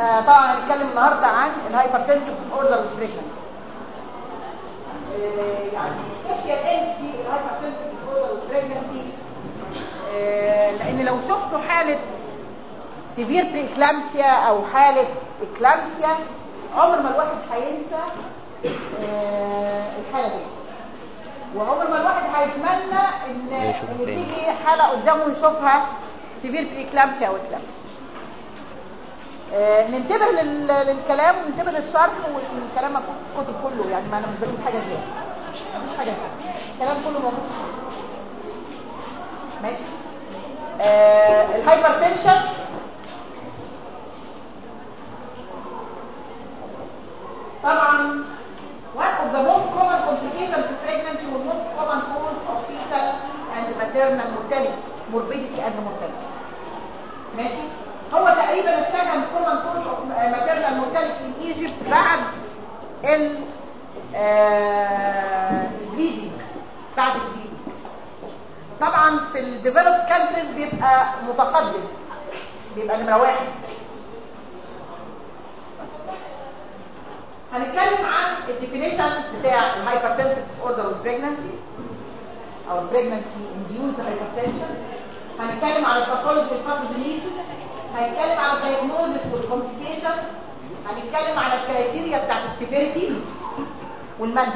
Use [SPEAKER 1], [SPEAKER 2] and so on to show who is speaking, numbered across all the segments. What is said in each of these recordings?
[SPEAKER 1] آه طبعا هنتكلم النهارده عن الهايبرتنسيف ديس اوردر والبريجننسي يعني سبيشال انتي الهايبرتنسيف ديس اوردر والبريجننسي لان لو شفتوا حاله سيفير بري اكلامسيا او حاله اكلامسيا عمر ما الواحد هينسى آه الحاله دي وعمر ما الواحد هيتمنى ان ان تيجي حاله قدامه يشوفها سيفير بري اكلامسيا او اكلامسيا آه ننتبه لل... للكلام وننتبه للشرح والكلام موجود في الكتب كله يعني ما انا مش بجيب حاجه زياده مفيش حاجه زياده الكلام كله موجود في الكتب ماشي آه الهايبرتنشن طبعا one of the most common complications to pregnancy and most common cause of fetal and maternal mortality morbidity and mortality ماشي هو تقريبا السكند common cause of maternal mortality in Egypt بعد ال البليدنج بعد البليدنج طبعا في الديفلوب كانتريز بيبقى متقدم بيبقى نمره واحد هنتكلم عن الديفينيشن بتاع الهايبرتنسيف ديس اوردر اوف بريجنانسي او البريجنانسي انديوز هايبرتنشن هنتكلم على الباثولوجي والباثوجينيسيس هنتكلم على الدايجنوزيس والكومبليكيشن هنتكلم على الكرايتيريا بتاعت السيفيريتي والمانجمنت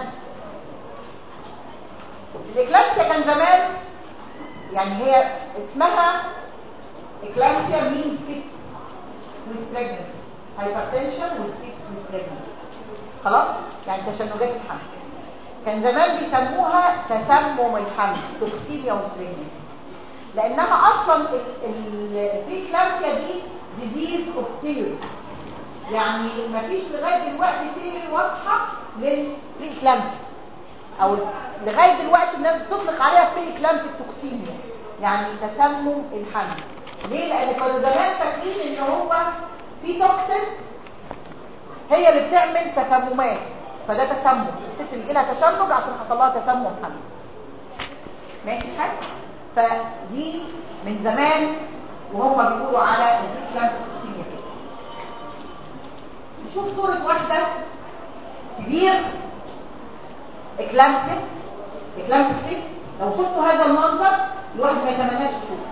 [SPEAKER 1] الاكلامسيا كان زمان يعني هي اسمها اكلامسيا means fits with pregnancy hypertension with fits with pregnancy خلاص يعني تشنجات الحمل كان زمان بيسموها تسمم الحمل توكسيميا وسبريجنسي لانها اصلا البريكلامسيا دي ديزيز اوف ثيوريز يعني مفيش لغايه دلوقتي ثيوري واضحه للبريكلامسيا او لغايه دلوقتي الناس بتطلق عليها بريكلامسيا توكسيميا يعني تسمم الحمل ليه لان كانوا زمان فاكرين ان هو في توكسينز هي اللي بتعمل تسممات فده تسمم الست اللي جالها تشنج عشان حصل لها تسمم حمل ماشي الحال فدي من زمان وهم بيقولوا على البلانت توكسيميا كده نشوف صورة واحدة سبير اكلامسيا اكلامسيا لو شفتوا هذا المنظر الواحد ما يتمناش يشوفه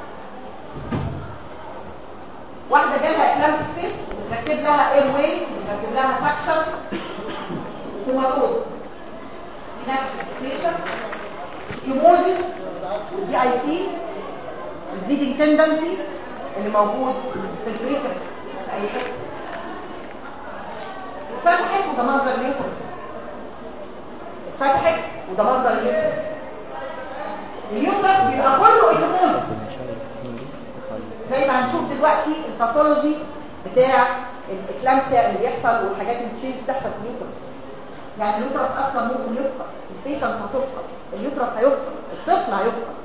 [SPEAKER 1] واحدة جالها اكلامسيا فيت بتركب لها اير واي بتركب لها فاكشر توماتوز دي نفس الفيشن كيموزيس والدي اي سي الزيدنج تندنسي اللي موجود في البريكر في اي حته اتفتحت وده منظر اليوترس اتفتحت وده منظر اليوترس اليوترس بيبقى كله ايكوموزيس زي ما هنشوف دلوقتي الباثولوجي بتاع الاكلامسيا اللي بيحصل والحاجات اللي تشينج تحصل في اليوترس يعني اليوترس اصلا ممكن يفقد البيشنت هتفقد اليوترس هيفقد الطفل هيفقد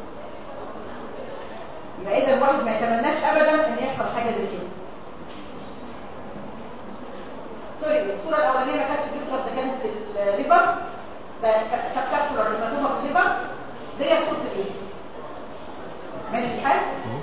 [SPEAKER 1] يبقى اذا الواحد ما يتمناش ابدا ان يحصل حاجه زي كده سوري الصوره الاولانيه ما كانتش اليوترس ده كانت الليفر ده كابسولا الهيماتوما في الليفر دي صوره اليوترس ماشي الحال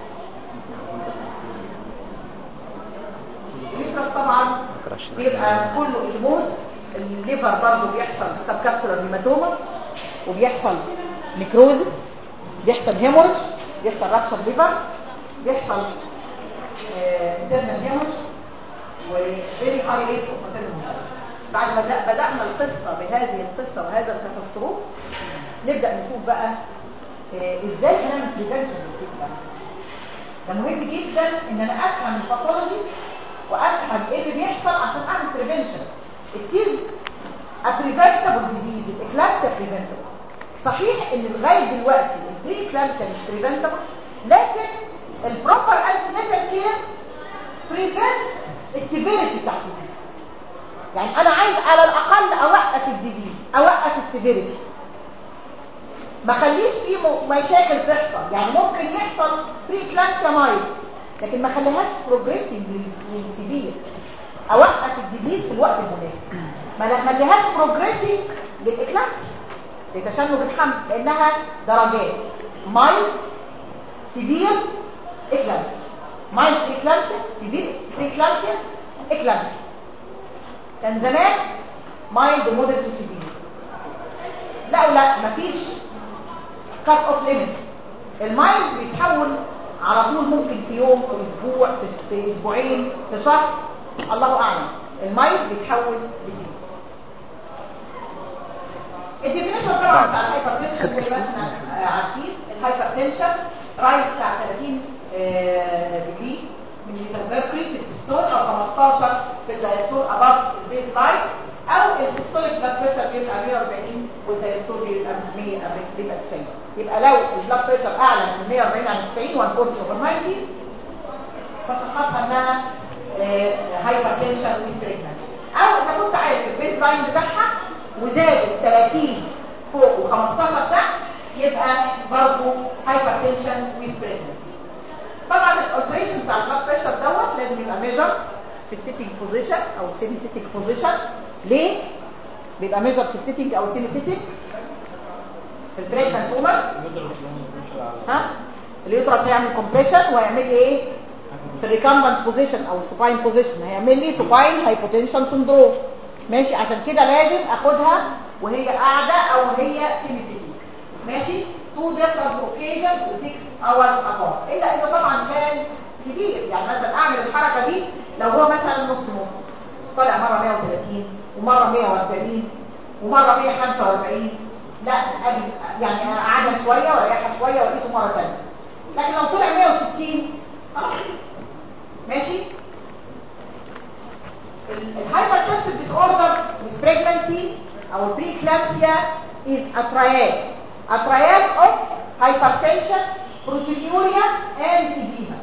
[SPEAKER 1] اليوترس طبعا بيبقى كله ايموز الليفر برضه بيحصل سب كابسولار هيماتوما وبيحصل نيكروزس بيحصل هيمورج بيحصل رابشر ليفر بيحصل انترنال هيمورج وفيري هاي ريت اوف بعد ما بدأنا القصة بهذه القصة وهذا الكاتاستروف نبدأ نشوف بقى ازاي هنعمل بريفنشن للكيكلانس ده مهم جدا ان انا افهم الباثولوجي وافهم ايه اللي بيحصل عشان اعمل بريفنشن it is a preventable disease الاكلامسيا preventable صحيح ان لغايه دلوقتي البري اكلامسيا مش preventable لكن البروبر انتيناتال كير prevent السيفيريتي بتاع الديزيز يعني انا عايز على الاقل اوقف الديزيز اوقف السيفيريتي ما خليش فيه مشاكل تحصل يعني ممكن يحصل بري اكلامسيا مايل لكن ما خليهاش بروجريسيف للسيفير اوقف الديزيز في الوقت المناسب ما نخليهاش بروجريسيف للاكلامسيا لتشنج الحمل لانها درجات مايل سيفير اكلامسيا مايل اكلامسيا سيفير اكلامسيا اكلامس كان زمان مايلد موديل تو سيفير لا لا مفيش كات اوف ليميت المايلد بيتحول على طول ممكن في يوم في اسبوع في, في اسبوعين في شهر الله اعلم المايلد بيتحول لسيفير الديفينيشن طبعا بتاع الهايبرتنشن زي ما احنا عارفين الهايبرتنشن رايز بتاع 30 ديجري من ميركوري في السيستول او 15 في الدايستول اباف البيز لاين او السيستوليك بلاد بريشر بيبقى 140 والدايستول بيبقى 100 بيبقى 90 يبقى لو البلاد بريشر اعلى من 140 عن 90 140 اوفر 90 فشخصها انها هايبرتنشن ويز بريجنسي او اذا كنت عارف البيز لاين بتاعها وزاد 30 فوق و15 تحت يبقى برضه هايبرتنشن ويز بريجنسي طبعا الالتريشن بتاع البلاد بريشر دوت لازم يبقى ميجر في السيتنج بوزيشن او السيمي سيتنج بوزيشن ليه بيبقى ميجر في السيتنج او السيمي سيتنج في البريجننت وومن ها اليوترس هيعمل كومبريشن وهيعمل لي ايه في الريكامبنت بوزيشن او السوباين بوزيشن هيعمل لي سوباين هايبوتنشن سندروم ماشي عشان كده لازم اخدها وهي قاعده او هي سيمي سيتنج ماشي تو ديفرنت اوكيجنز و6 اورز ابارت الا اذا طبعا كان كبير يعني مثلا اعمل الحركه دي لو هو مثلا نص نص طالع مره 130 ومره 140 ومره 145 لا ابي يعني قعدها شويه واريحها شويه واقيسه مره ثانيه لكن لو طلع 160 خلاص ماشي الهايبرتنسيف ديس اوردر with pregnancy او preeclampsia is a triad a triad of hypertension proteinuria and edema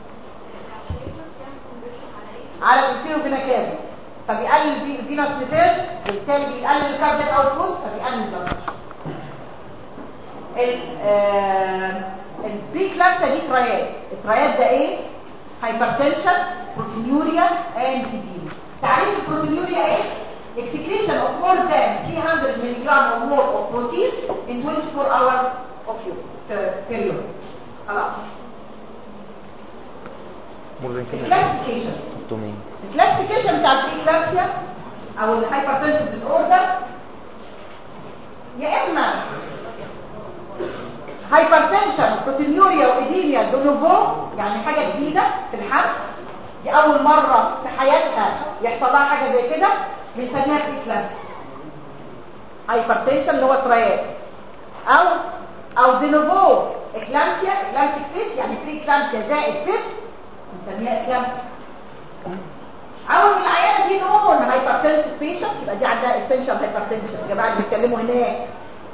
[SPEAKER 1] على الفيرو فينا كام فبيقلل الفينوس نيتال وبالتالي بيقلل الكاردياك اوتبوت فبيقلل البلد البريكلامسيا دي ترايات الترايات ده ايه هايبرتنشن بروتينيوريا اند edema تعريف البروتينيوريا ايه excretion of more than 300 mg or more of protein in 24 hours of period خلاص الكلاسيفيكيشن الكلاسيفيكيشن بتاع البريكلامسيا او الهايبرتنسيف ديس اوردر يا اما هايبرتنشن بروتينيوريا وايديميا دونوفو يعني حاجه جديده في الحمل دي اول مره في حياتها يحصل لها حاجه زي كده بنسميها بريكلامسيا هايبرتنشن اللي هو تريات او او دينوفو اكلامسيا اكلامتيك فيت يعني بريكلامسيا زائد فيت بنسميها اكلامسيا اول من العيانه دي نون هايبرتنسيف بيشنت يبقى دي عندها اسينشال هايبرتنشن يا جماعه اللي بيتكلموا هناك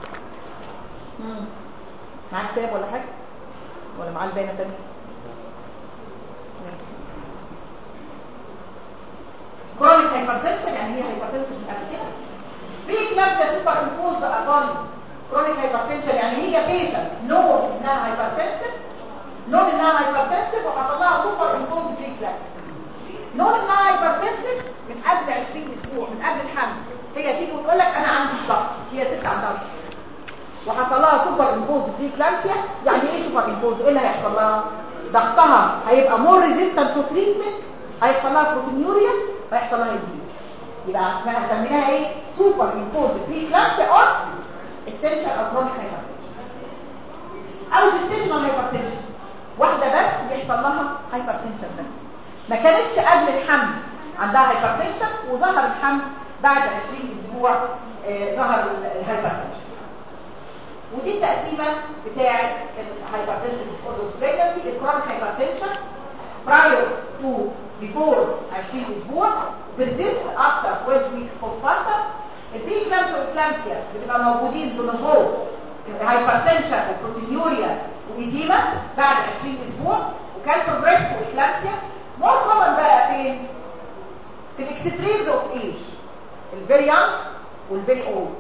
[SPEAKER 1] معاه كتاب ولا حاجه ولا معاه البيانه تاني كرونيك هايبرتنشن يعني هي هايبرتنشن من قبل كده في كلامسيا سوبر امبوز ابون كرونيك هايبرتنشن يعني هي بيشنت نون انها هايبرتنسيف نون انها هايبرتنسيف وحصل لها سوبر امبوز بري كلامسيا نون انها هايبرتنسيف من قبل 20 اسبوع من قبل الحمل هي تيجي وتقول لك انا عندي ضغط هي ست عندها ضغط وحصل لها سوبر امبوز بري كلامسيا يعني ايه سوبر امبوز ايه اللي هيحصل لها ضغطها هيبقى مور ريزيستنت تو تريتمنت هيحصل لها بروتينيوريا ويحصل لها ايديما يبقى اسمها سميناها ايه سوبر امبوز بري كلامسيا اور استنشال او كرونيك هايبرتنشن او جستيشنال هايبرتنشن واحده بس بيحصل لها هايبرتنشن بس ما كانتش قبل الحمل عندها هايبرتنشن وظهر الحمل بعد 20 اسبوع آه ظهر الهايبرتنشن ودي التقسيمه بتاعه الهايبرتنشن ديسوردر بريجنسي الكرونيك هايبرتنشن prior to before 20 اسبوع persist after 12 weeks postpartum البري كلامسيا والكلامسيا بتبقى موجودين دونوفو هايبرتنشن وبروتينيوريا وايديما بعد 20 اسبوع وكان بروجريس واكلامسيا مور كومن بقى فين في الاكستريمز اوف ايج الفيري يونج والفيري اولد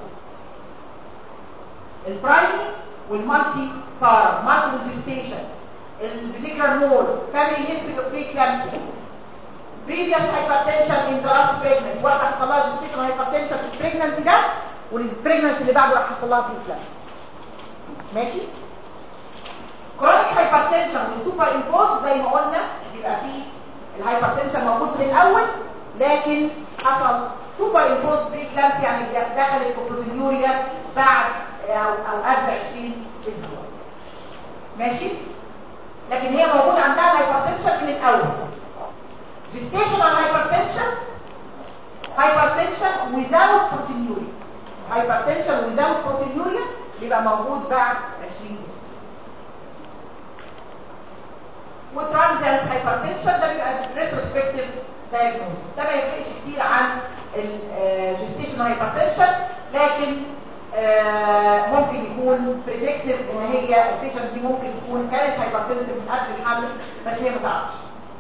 [SPEAKER 1] البرايمري والمالتي بارا مالتي جيستيشن الفيزيكال مول فاميلي هيستوري اوف بريكلامسيا previous hypertension in the last pregnancy واحد حصل لها gestational hypertension في البريجنسي ده والبريجنسي اللي بعده راح حصل لها بريكلامسيا ماشي كرونيك هايبرتنشن والسوبر امبوز زي ما قلنا بيبقى فيه الهايبرتنشن موجود من الاول لكن حصل سوبر امبوز بري كلامس يعني دخلت بروتينيوريا بعد او او قبل 20 اسبوع ماشي لكن هي موجوده عندها هايبرتنشن من الاول gestational hypertension hypertension without proteinuria hypertension without proteinuria بيبقى موجود بعد 20 اسبوع وترانزيانت هايبرتنشن ده بيبقى ريتروسبكتيف دايجنوز ده ما يفرقش كتير عن الجستيشن هايبرتنشن لكن آه ممكن يكون بريدكتيف ان هي البيشنت دي ممكن تكون كانت هايبرتنسيف من قبل الحمل بس هي ما تعرفش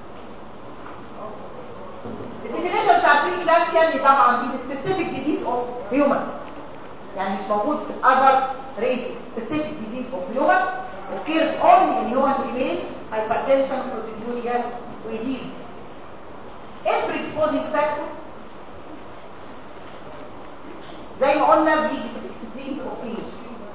[SPEAKER 1] الديفينيشن بتاع البري كلامسيا ان طبعا دي سبيسيفيك ديزيز اوف هيومن يعني مش موجود في الاذر ريس سبيسيفيك ديزيز اوف هيومن occurs only in human female hypertension, proteinuria, وإديم. ايه predisposing factors؟ زي ما قلنا بيجي في الاكسبرينس اوف ايج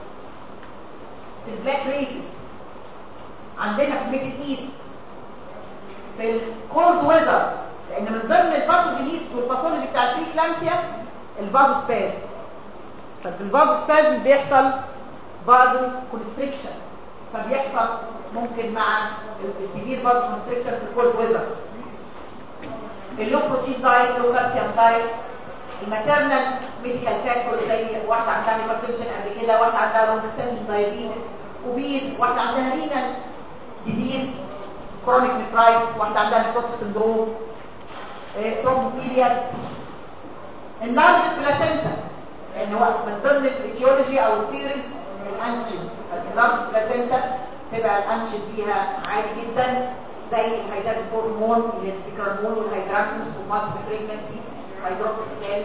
[SPEAKER 1] في البلاك ريسز عندنا في الميدل ايست في الكولد ويذر لان من ضمن الباثوجينيز والباثولوجي بتاع البريكلامسيا الفازوسباز ففي الفازوسباز بيحصل فازو كونستريكشن فبيحصل ممكن مع السيفير فازو كونستريكشن في الكولد ويذر اللو بروتين دايت لو كالسيوم دايت الماتيرنال ميديكال فاكتور زي واحده عندها هايبرتنشن قبل كده واحده عندها لونج ستاندنج دايابيتس وبيز واحده عندها رينال ديزيز كرونيك نفرايتس واحده عندها نيكروتيك سندروم ثرومبوفيليا اللارج بلاسنتا لان هو من ضمن الايتيولوجي او الثيريز الانشنز اللارج بلاسنتا تبقى الانشن فيها عالي جدا زي الهيدات هرمون الانتيكرمون والهيدراتوس والمالتي بريجنسي هيدروكسيكالز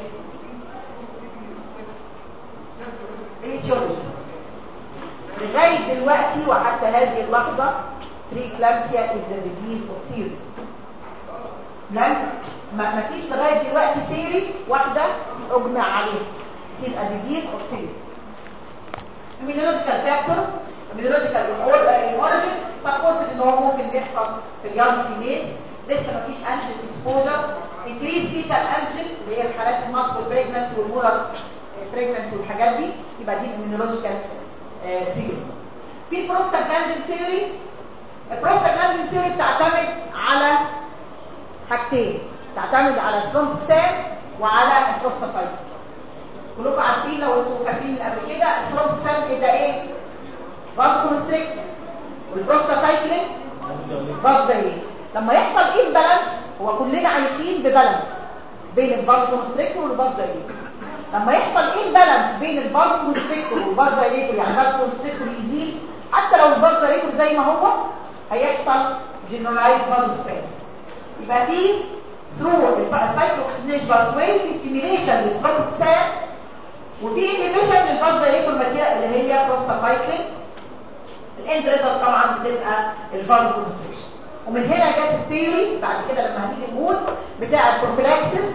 [SPEAKER 1] الايتيولوجي لغايه دلوقتي وحتى هذه اللحظه preeclampsia is the disease of series لم ما فيش لغايه دلوقتي سيري واحده اجمع عليها تبقى disease of series immunological factor immunological origin supported ان هو ممكن بيحصل في اليوم فيميل لسه ما فيش انشن اكسبوجر انكريز فيتال انشن اللي هي في حالات المالتيبل بريجنسي والمولر بريجنسي والحاجات دي يبقى دي immunological ثيوري في البروستاجلاندين ثيوري البروستاجلاندين ثيوري بتعتمد على حاجتين تعتمد على الثرومبوكسان وعلى البروستاسايت كلكم عارفين لو انتوا فاكرين قبل كده الثرومبوكسان كده ايه فاز كونستريكتور والبروستاسايكلين فاز دايليت لما يحصل ايه بالانس هو كلنا عايشين ببالانس بين الفاز كونستريكتور والفاز دايليت لما يحصل ايه بالانس بين الفاز كونستريكتور والفاز دايليتور يعني الفاز كونستريكتور يزيد حتى لو الفاز دايليتور زي ما هو هيحصل جنرالايز فازوسباز يبقى في through السايكلوكسينيش باثواي في ستيميليشن للثرومبوكسان وفي انهبيشن للفاز دايليتور ماتيريال اللي هي بروستاسايكلين الاند ريزلت طبعا بتبقى الفاز كونستريكشن ومن هنا جت الثيوري بعد كده لما هنيجي نقول بتاع البروفيلاكسس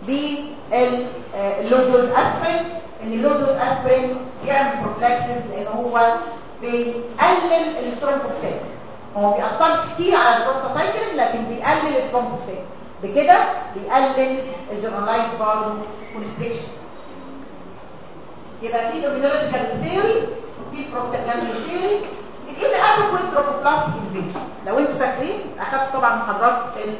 [SPEAKER 1] باللودوز اسبرين ان اللودوز اسبرين يعمل بروفيلاكسس لان هو بيقلل الثرومبوكسان هو ما بيأثرش كتير على البروستاسايكلين لكن بيقلل الثرومبوكسان بكده بيقلل الجنرالايز بارو كونستريكشن يبقى في الاميونولوجيكال ثيوري وفي البروستاجلاندين ثيوري ايه ادكويت تروفوبلاستيك انفيجن لو انتوا فاكرين اخدت طبعا محاضرات في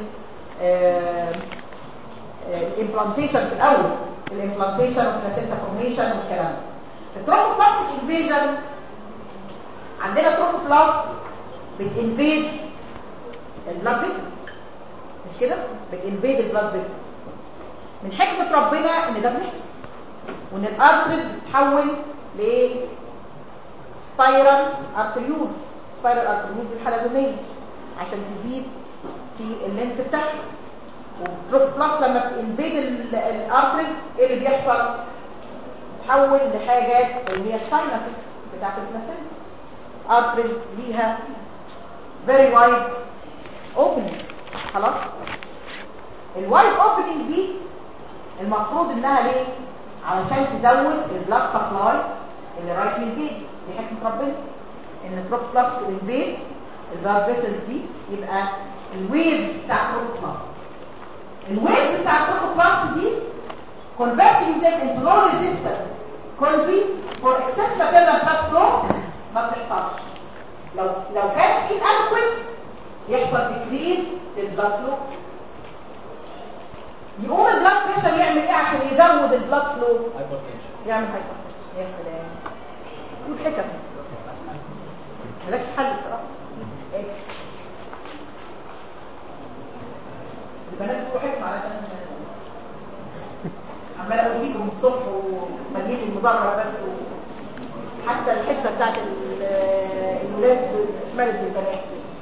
[SPEAKER 1] الامبلانتيشن في الاول الامبلانتيشن والبلاسينتا فورميشن والكلام ده التروفوبلاستيك انفيجن عندنا تروفوبلاست بتنفيد البلاد فيسلز مش كده بتنفيد البلاد فيسلز من حكمه ربنا ان ده بيحصل وان الارتريز بتتحول ل سبايرال ارتريولز سبايرال ارتريولز الحلزونيه عشان تزيد في اللينس بتاعها والتروفوبلاست لما بتنفيد الارتريز ايه اللي بيحصل تحول لحاجات اللي هي الساينسز بتاعت البلاسينتا ارتريز ليها very wide opening خلاص الوايد اوبننج دي المفروض انها ليه علشان تزود البلاد سبلاي اللي رايح للبيبي دي حكمه ربنا ان التروفوبلاست البيت البلاد فيسلز دي يبقى الويف بتاع التروفوبلاست الويفز بتاع التروفوبلاست دي converting them into low resistance colby for excess maternal blood flow ما بتحصلش لو لو كان في adequate يحصل decrease للبلاد فلو يقوم البلاد بريشر يعمل ايه عشان يزود البلاد فلو يعمل هايبرتنشن يا سلام يقول حكم مالكش حل بصراحه ايه البنات يقولوا حكمه علشان عمال اقول لكم الصبح ومليت المدرج بس و... حتى الحته بتاعت الولاد ملت بالبنات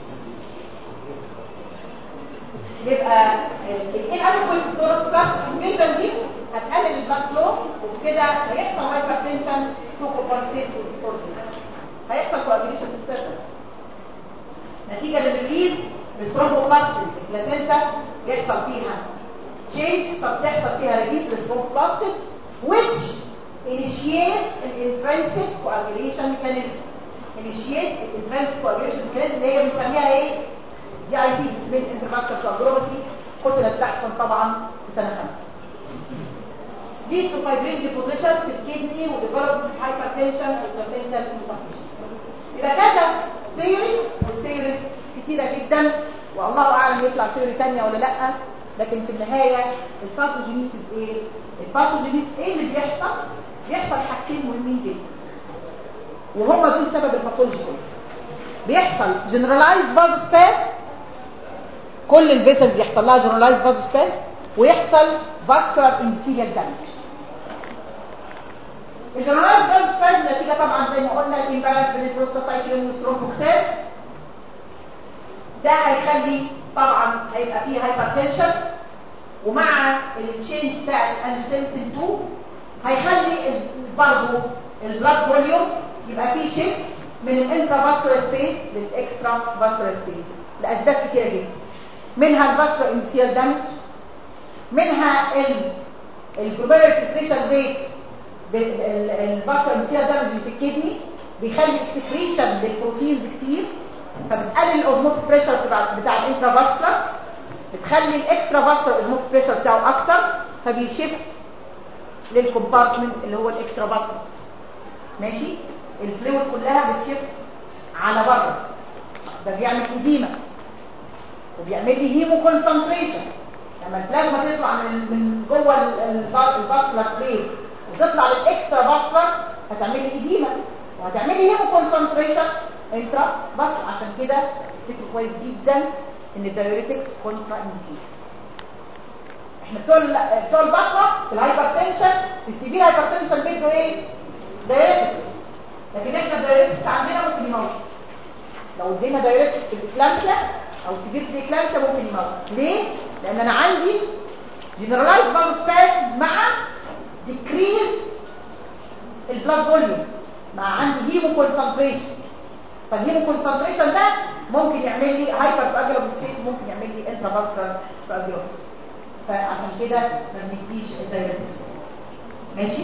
[SPEAKER 1] يبقى ايه الادكويت سورس بلس انفيجن دي هتقلل البلاد فلو وبكده هيحصل هايبرتنشن تو كومبنسيت هيحصل كواجيليشن ديستربنس نتيجه للريليز بالثرومبوبلاستين البلاسينتا بيحصل فيها change فبتحصل فيها ريليز بالثرومبوبلاستين which initiate an intrinsic coagulation mechanism initiate an intrinsic coagulation mechanism اللي هي بنسميها ايه دي اي سي من انترفاسكر كارديولوجي قتلت تحصل طبعا في سنه 5 lead to fibril deposition في الكدني وديفلوبمنت هايبرتنشن وبلاسينتال insufficiency يبقى كذا ثيوري والثيوريز كتيره جدا والله اعلم يطلع ثيوري ثانيه ولا لا لكن في النهايه الباثوجينيسيس ايه الباثوجينيسيس ايه اللي بيحصل بيحصل حاجتين مهمين جدا وهم دول سبب الباثولوجي كله بيحصل جنرالايز فازوسباس كل الفيسلز يحصل لها جنرالايز فازوسباس ويحصل فاسكولار اندوثيليال دامج الجنرالايز فازوسباس نتيجه طبعا زي ما قلنا الامبالانس بين البروستاسايكلين والثرومبوكسان ده هيخلي طبعا هيبقى فيه هايبرتنشن ومع التشينج بتاع الانستنسين 2 هيخلي برضه البلاد فوليوم يبقى فيه شيفت من الانترافاسكولار سبيس للاكسترا فاسكولار سبيس لاسباب كتيره جدا منها الفاسكولار انسيال دامج منها الجلوبال فلتريشن ريت الفاسكولار انسيال دامج اللي في الكدني بيخلي اكسكريشن للبروتينز كتير فبتقلل الاوزموتيك بريشر بتاع, بتاع الانترافاسكولار بتخلي الاكسترا فاسكولار اوزموتيك بريشر بتاعه اكتر فبيشفت للكومبارتمنت اللي هو الاكسترا فاسكولار ماشي الفلويد كلها بتشفت على بره ده بيعمل اديمه وبيعمل لي هيمو كونسنتريشن لما البلازما تطلع من من جوه الفاسكولار بليس وتطلع للاكسترا فاسكولار هتعمل لي اديمه وهتعمل لي هيمو كونسنتريشن انترا فاسكولار عشان كده تفتكروا كويس جدا ان الدايوريتكس كونترا انديكيت احنا بتوع بتوع البطنه في الهايبرتنشن في السيفير هايبرتنشن بيدوا ايه دايوريتكس لكن احنا الدايوريتكس عندنا ممكن يموت لو ادينا دايوريتكس في الاكلامسيا او سيفير في الاكلامسيا ممكن يموت ليه لان انا عندي جنرالايز فالوسباز مع ديكريز البلاد فوليوم مع عندي هيمو كونسنتريشن فالهيمو كونسنتريشن ده ممكن يعمل لي هايبر كواجولابل ستيت ممكن يعمل لي انترافاسكولار كواجولابل فعشان كده ما بنديش الدايوريتكس ماشي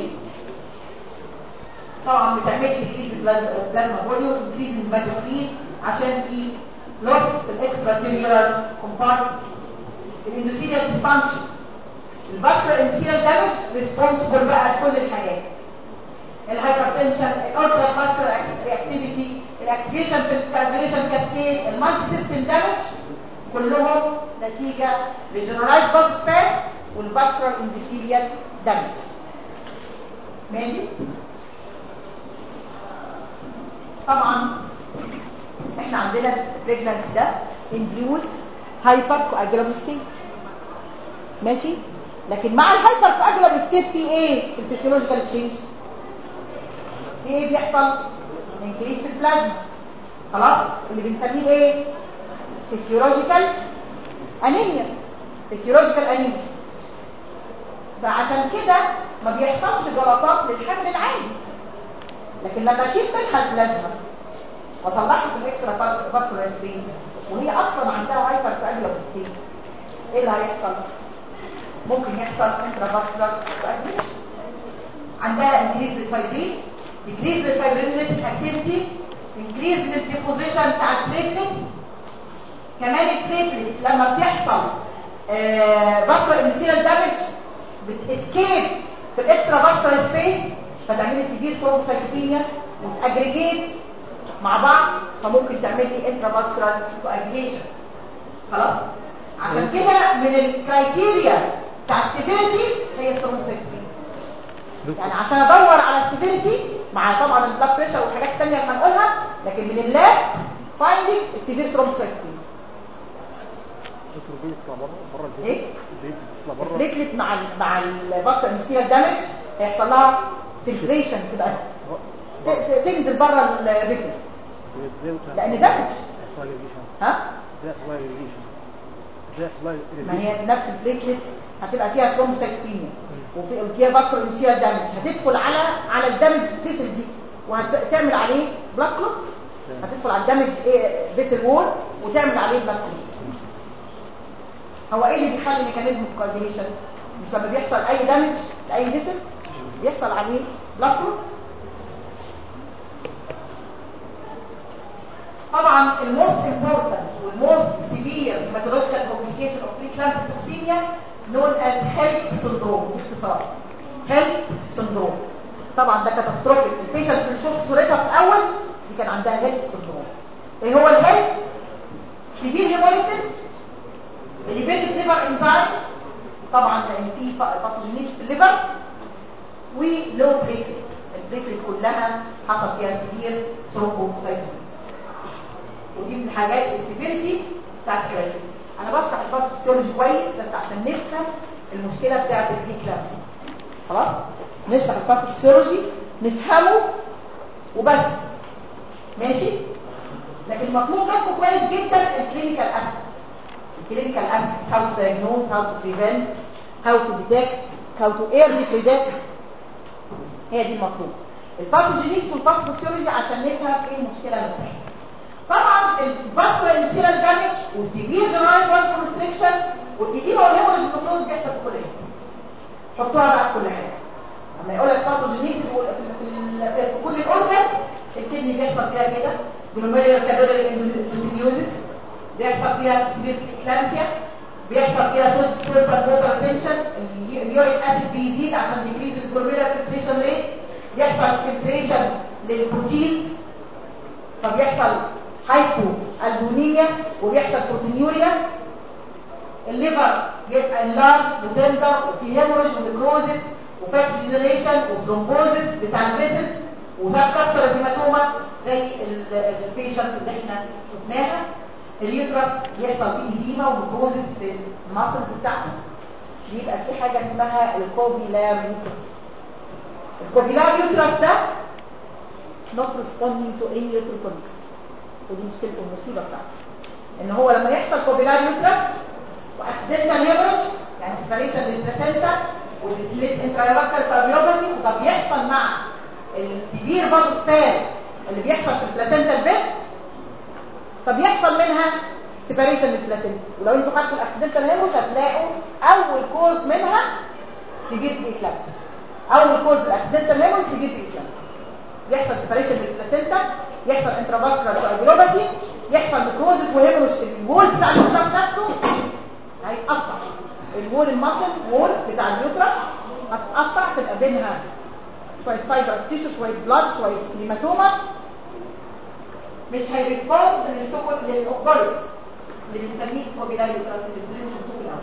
[SPEAKER 1] طبعا بتعمل لي ديكريز البلازما فوليوم انكريز الهيماتوكرين عشان في لوس في الاكسترا سيلولار كومبارتمنت الاندوثيليال ديسفانكشن الفاسكولار اندوثيليال دامج ريسبونسبل بقى لكل الحاجات الهايبرتنشن الاورتال فاسكولار رياكتيفيتي الاكتيفيشن في الكارديوليشن كاسكيد المالتي سيستم دامج كلهم نتيجه لجنرالايز فاسكولار والفاسكولار اندوثيليال دامج ماشي طبعا احنا عندنا البريجنانس ده induced هايبر كواجولابل ستيت ماشي لكن مع الهايبر كواجولابل ستيت في ايه في الفسيولوجيكال تشينج في ايه بيحصل انكريس في البلازما خلاص اللي بنسميه ايه فسيولوجيكال انيميا فسيولوجيكال انيميا فعشان كده ما بيحصلش جلطات للحمل العادي لكن لما اشيل منها البلازما وطلعت في الاكسترا فاسكولار سبيس وهي اصلا عندها هايبر كواجولابل ستيت ايه اللي هيحصل ممكن يحصل انترا فاسكولار كواجوليشن عندها انكريز للفايبرين ديكريز للفايبرينيتك اكتيفيتي انكريز للديبوزيشن بتاع البليتلتس كمان البليتلتس لما بيحصل فاسكولار انسيرال دامج بتسكيب في الاكسترا فاسكولار سبيس فتعملي سيفير ثرومبوسايتوبينيا وتاجريجيت مع بعض فممكن تعملي انترا فاسكولار كواجيليشن خلاص عشان كده من الكرايتيريا بتاع السيفيرتي هي الثرومبوسايتوبينيا يعني عشان ادور على السيفيرتي مع طبعا البلاد بريشر والحاجات الثانيه اللي هنقولها لكن من اللاب فايندينج السيفير ثرومبوسايتوبينيا
[SPEAKER 2] البيت يطلع بره بره البيت
[SPEAKER 1] ايه
[SPEAKER 2] البيت يطلع بره
[SPEAKER 1] البليتلت مع ال مع الباستا انسيال دامج هيحصل لها فلتريشن تبقى ت- ت- تنزل بره الفيسل لان دامج
[SPEAKER 2] يحصل ريليشن
[SPEAKER 1] ها
[SPEAKER 2] ازاي يحصل ريليشن ازاي يحصل
[SPEAKER 1] ما هي نفس البليتلتس هتبقى فيها ثرومبوسايتوبينيا وفي- وفيها فاسكولار انسيال دامج هتدخل على على الدامج فيسل دي وهتعمل عليه بلاك كلوت هتدخل على الدامج فيسل وول وتعمل عليه بلاك كلوت هو ايه اللي بيخلي ميكانيزم الكواجيليشن مش لما بيحصل اي دامج لاي جسم بيحصل عليه بلاك كلوت طبعا الموست امبورتنت والموست سيفير هيماتولوجيكال كومبليكيشن اوف بريكلامبيك توكسيميا نون از هيلب سندروم دي اختصار هيلب سندروم طبعا ده كاتاستروفيك البيشنت اللي شفت صورتها في الاول دي كان عندها هيلب سندروم ايه هو الهيلب سيفير هيموليسيس elevated liver enzyme طبعا لان في باثوجينيس في الليفر ولو بليتلت البليتلت كلها حصل فيها سيفير ثرومبوسايتوميا ودي من الحاجات السيفيريتي بتاعت الكرايتيريا انا بشرح الباثوفيسيولوجي كويس بس عشان نفهم المشكله بتاعت البريكلامسي خلاص نشرح الباثوفيسيولوجي نفهمه وبس ماشي لكن المطلوب منكم كويس جدا الكلينيكال اسبكت clinical aspect, how to diagnose, how to prevent, how to detect, how to early predict هي دي المطلوب الباثوجينيس والباثوفيسيولوجي عشان نفهم ايه المشكله اللي بتحصل طبعا الباثو انشيرال دامج والسيفير جنرايل بلاد كونستريكشن والايديما والهيموريج النكروز بيحصل في كل حته حطوها بقى في كل حته لما يقول لك باثوجينيس في, في, في, في كل الاورجنز الكدني بيحصل فيها كده جلوميريال كابيلاري اندوثيليوزيس بيحصل فيها سيفير كلامسيا بيحصل فيها سولفر ووتر تنشن اليوريك اسيد بيزيد عشان ديكريز الجلوميرال فلتريشن ريت بيحصل فلتريشن للبروتينز فبيحصل هايبو البونيميا وبيحصل بروتينيوريا الليفر بيبقى انلارج وتندر وفي هيموريج ونكروزس وفات جنريشن وثرومبوزس بتاع الفيسلز وفات كاستر هيماتوما زي البيشنت اللي احنا شفناها اليوترس بيحصل فيه ايديما ونكروزس في الماسلز بتاعته بيبقى في حاجه اسمها الكوبيلار يوترس الكوبيلار يوترس ده not responding to any uterotonics ودي مشكله المصيبه بتاعته ان هو لما يحصل كوبيلار يوترس واكسيدنتال هيموريج يعني سبريشن للبلاسينتا والسليت انترايواسكال كارديوباثي وده بيحصل مع السيفير فازوسبال اللي بيحصل في البلاسينتا البيت فبيحصل منها سيباريشن للبلاسينتا ولو انتوا خدتوا الاكسيدنتال هيموريج هتلاقوا اول كوز منها سيفير اكلابسي اول كوز الاكسيدنتال هيموريج سيفير اكلابسي يحصل سيباريشن للبلاسينتا يحصل انترافاسكولار كارديوباثي يحصل نكروزس وهيموريج في الوول بتاع اليوترس نفسه هيتقطع الوول المصل وول بتاع اليوترس هتتقطع تبقى بينها شويه فايبرس تيشو شويه بلاد شويه هيماتوما مش هيريسبوند للاوبوليس اللي بنسميه كوبيلاري يوترس اللي بنقوله في الاول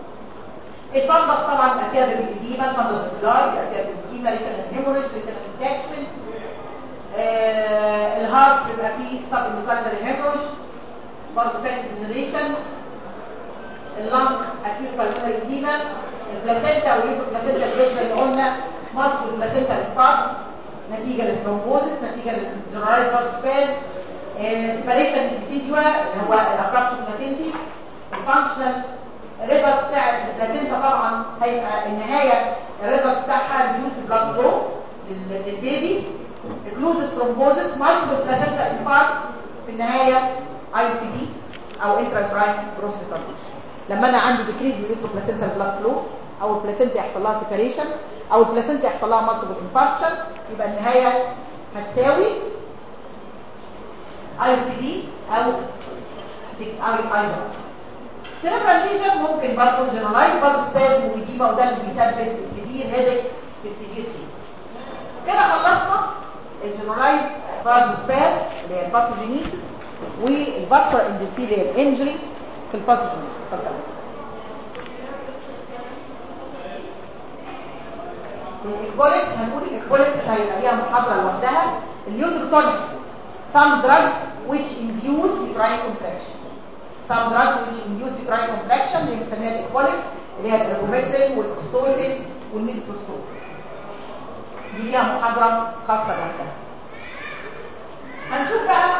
[SPEAKER 1] الفندس طبعا يبقى فيها بالإديمة الفندس الكلاي يبقى فيها بالإديمة ريتنال هيموريج ريتنال انتاكشمنت آه الهارت بيبقى فيه سب اندوكاردال هيموريج برضه فات جنريشن اللنج اكيوت بالمونري إديمة البلاسينتا واليوتو بلاسينتا البيزل اللي قلنا مالتيبل بلاسينتا انفارس نتيجة للثرومبوزس نتيجة للجنرايز فارسبال سيباريشن ديسيدوا اللي هو الابراكشن بلاسينتي الفانكشنال الريفرس بتاع البلاسينتا طبعا هيبقى النهايه الريفرس بتاعها ريديوس بلاد فلو للبيبي اكلوزس ثرومبوزس مالتيبل بلاسينتا انفاركت في النهايه اي بي دي او انترايتراين جروس ريتارديشن لما انا عندي ديكريز باليوترو بلاسينتا بلاد فلو او البلاسينتا يحصل لها سيباريشن او البلاسينتا يحصل لها مالتيبل انفاركشن يبقى النهايه هتساوي اي بي دي او اي اي سيربرال ليجن ممكن برضه جنرالايز برضه سبازم وإديما وده اللي بيسبب السيفير هيدك في السيفير كيس كده خلصنا الجنرالايز برضه سباز اللي هي الباثوجينيسيس والفاسكولار اندوثيليال انجري في الباثوجينيسيس اتفضل الاكبوليك هنقول الاكبوليك هيبقى ليها محاضره لوحدها اليوتروتونكس some drugs which induce uterine contraction some drugs which induce uterine contraction اللي بنسميها الاكبوليكس اللي هي الارجومترين والاكستوسين والميستروستول دي ليها محاضره خاصه لوحدها هنشوف بقى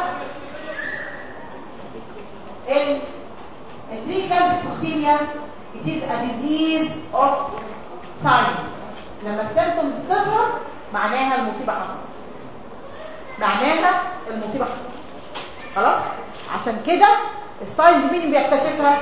[SPEAKER 1] ال البريكلامس بروسيميا it is a disease of signs لما السيمتومز تظهر معناها المصيبة حصلت معناها المصيبة حصلت خلاص عشان كده الساينز مين بيكتشفها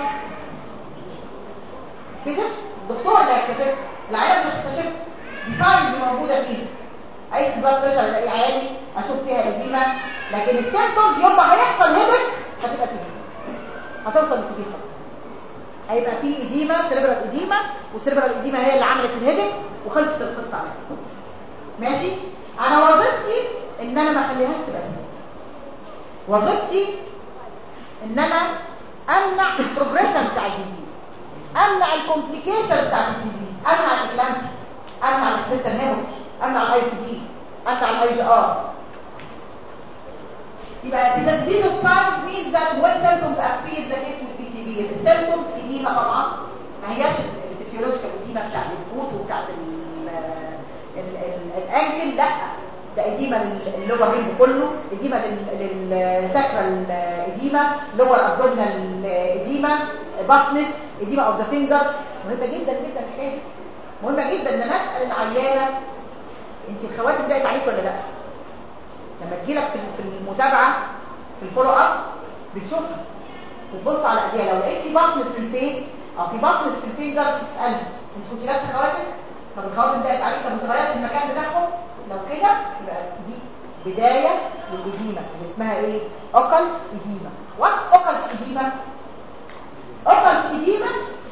[SPEAKER 1] فيزيش الدكتور اللي هيكتشفها العيال مش هتكتشفها دي ساينز موجودة فيه عايز البلاد بريشر الاقيه عالي اشوف فيها اديمه لكن السيمتومز يوم ما هيحصل هيدك هتبقى سيفير هتوصل لسيفير خالص هيبقى في اديمه سيربرال اديمه والسيربرال اديمه هي اللي عملت الهيدك وخلصت القصه على كده ماشي انا وظيفتي ان انا ما اخليهاش تبقى سيفير وظيفتي ان انا امنع البروجريشن بتاع الديزيز امنع الكومبليكيشن بتاع الديزيز امنع الاكلامسي امنع الاكسنتال هيموج امنع الاي في دي امنع الاي جي ار يبقى the disease of signs means that when symptoms appear the case will be severe the symptoms edema طبعا ما هياش الفسيولوجيكال edema بتاع الفوت وبتاع الانكل لا ده اديمه للور رينج كله اديمه للساكرال اديمه لور ابدومينال اديمه بطنس اديمه اوف ذا فينجر مهمه جدا جدا الحكايه دي مهمه جدا ان انا اسال العيانه انت الخواتم ضاقت عليك ولا لا لما تجيلك في المتابعه في الفولو اب بتشوفها بتبص على ايديها لو لقيت في بطنس في الفيس او في بطنس في الفينجر بتسالها انت كنت لابسه خواتم طب الخواتم ضاقت عليك طب انت غيرت المكان بتاعهم لو كده يبقى دي بدايه للاديمه اللي اسمها ايه اوكل اديمه واتس اوكل اديمه اوكل اديمه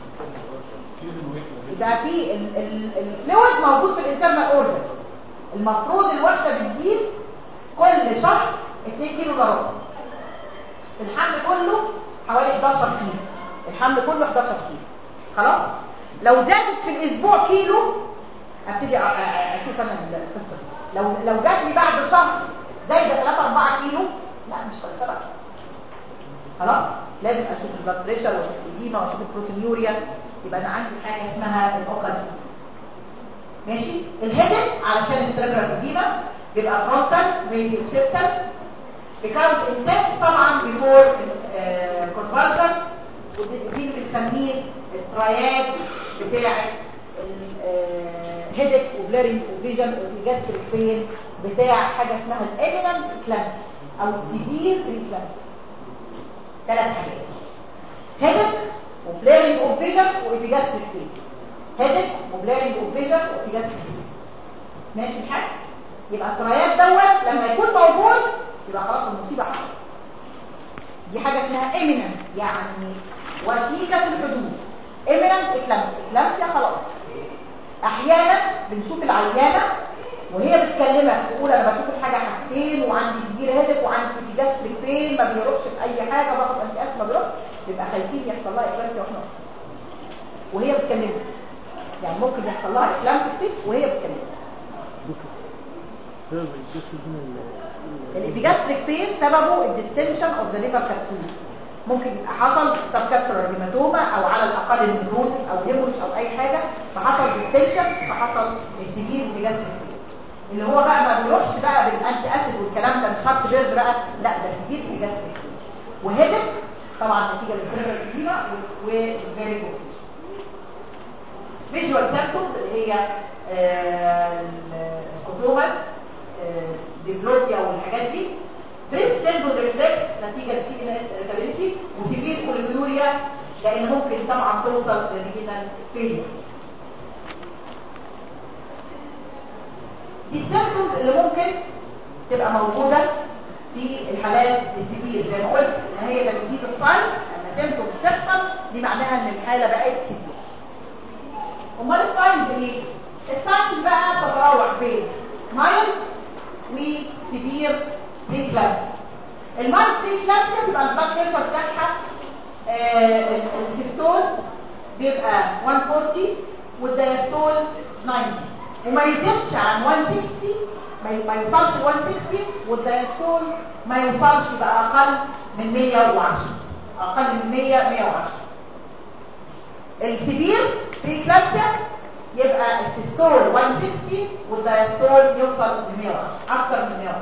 [SPEAKER 1] يبقى في الفلويد موجود في الانترنال اورجنز المفروض الوحده بتزيد كل شهر 2 كيلو الا ربع الحمل كله حوالي 11 كيلو الحمل كله 11 كيلو خلاص لو زادت في الاسبوع كيلو ابتدي اشوف انا القصه دي لو لو جات لي بعد شهر زايده 3 4 كيلو لا مش قصه خلاص لازم اشوف البلاد بريشر واشوف الاديمه واشوف البروتينيوريا يبقى انا عندي حاجه اسمها الاوكل ماشي الهيدن علشان السيربرال اديمه بيبقى فرونتال ميدي اوكسيبتال بيكاونت انتنس طبعا بيفور كونفرجن ودي اللي بنسميه التراياد بتاعه الهيدك وبليرنج وفيجن والجاستريك بين بتاع حاجه اسمها الاميننت كلانس او السيفير بريكلانس ثلاث حاجات هيدك وبليرنج اوف فيجن وابيجاستريك بين هيدك وبليرنج اوف فيجن وابيجاستريك بين ماشي الحال يبقى الترايات دوت لما يكون موجود يبقى خلاص المصيبه حصلت دي حاجه اسمها ايميننت يعني وشيكه الحدوث ايميننت اكلامسيا اكلامسيا خلاص احيانا بنشوف العيانه وهي بتكلمك تقول انا بشوف الحاجه حاجتين وعندي سبير هيدك وعندي جاستريك بين ما بيروحش في اي حاجه باخد انتي اس ما بيروحش بيبقى خايفين يحصل لها اكلامسيا واحنا وهي بتكلمك يعني ممكن يحصل لها اكلامسيا وهي بتكلمك الابيجاستريك بين سببه الديستنشن اوف ذا ليفر كابسول ممكن يبقى حصل سب كابسولار هيماتوما او على الاقل نيكروزس او هيموريج او اي حاجه فحصل ديستنشن فحصل السيفير ابيجاستريك بين اللي هو بقى ما بيروحش بقى بالانتي اسيد والكلام ده مش هارت بيرد بقى لا ده سيفير ابيجاستريك بين وهيدك طبعا نتيجه للسيرفر الكتيمه والفيري فيجوال سيمبتومز اللي هي السكوتوماس ديبلوبيا والحاجات دي بريست تندون ريفلكس نتيجه للسي ان اس اريتابيلتي وسيفير كولينوريا لان ممكن طبعا توصل لرينال فيلير دي السيمبتومز اللي ممكن تبقى موجوده في الحالات السيفير زي ما قلت ان هي ده ديزيز اوف ساينس ان سيمبتومز بتحصل دي معناها ان الحاله بقت سيفير امال الساينز ايه الساينز بقى تتراوح بين مايل وسيفير بريكلامسيا المايل بريكلامسيا بيبقى البلاد بريشر بتاعها آه السيستول بيبقى 140 والدايستول 90 وما يزيدش عن 160 ما يوصلش 160 والدايستول ما يوصلش يبقى اقل من 110 اقل من 100 110 السبير بريكلامسيا يبقى السيستول 160 والدايستول يوصل ل 110 اكتر من 110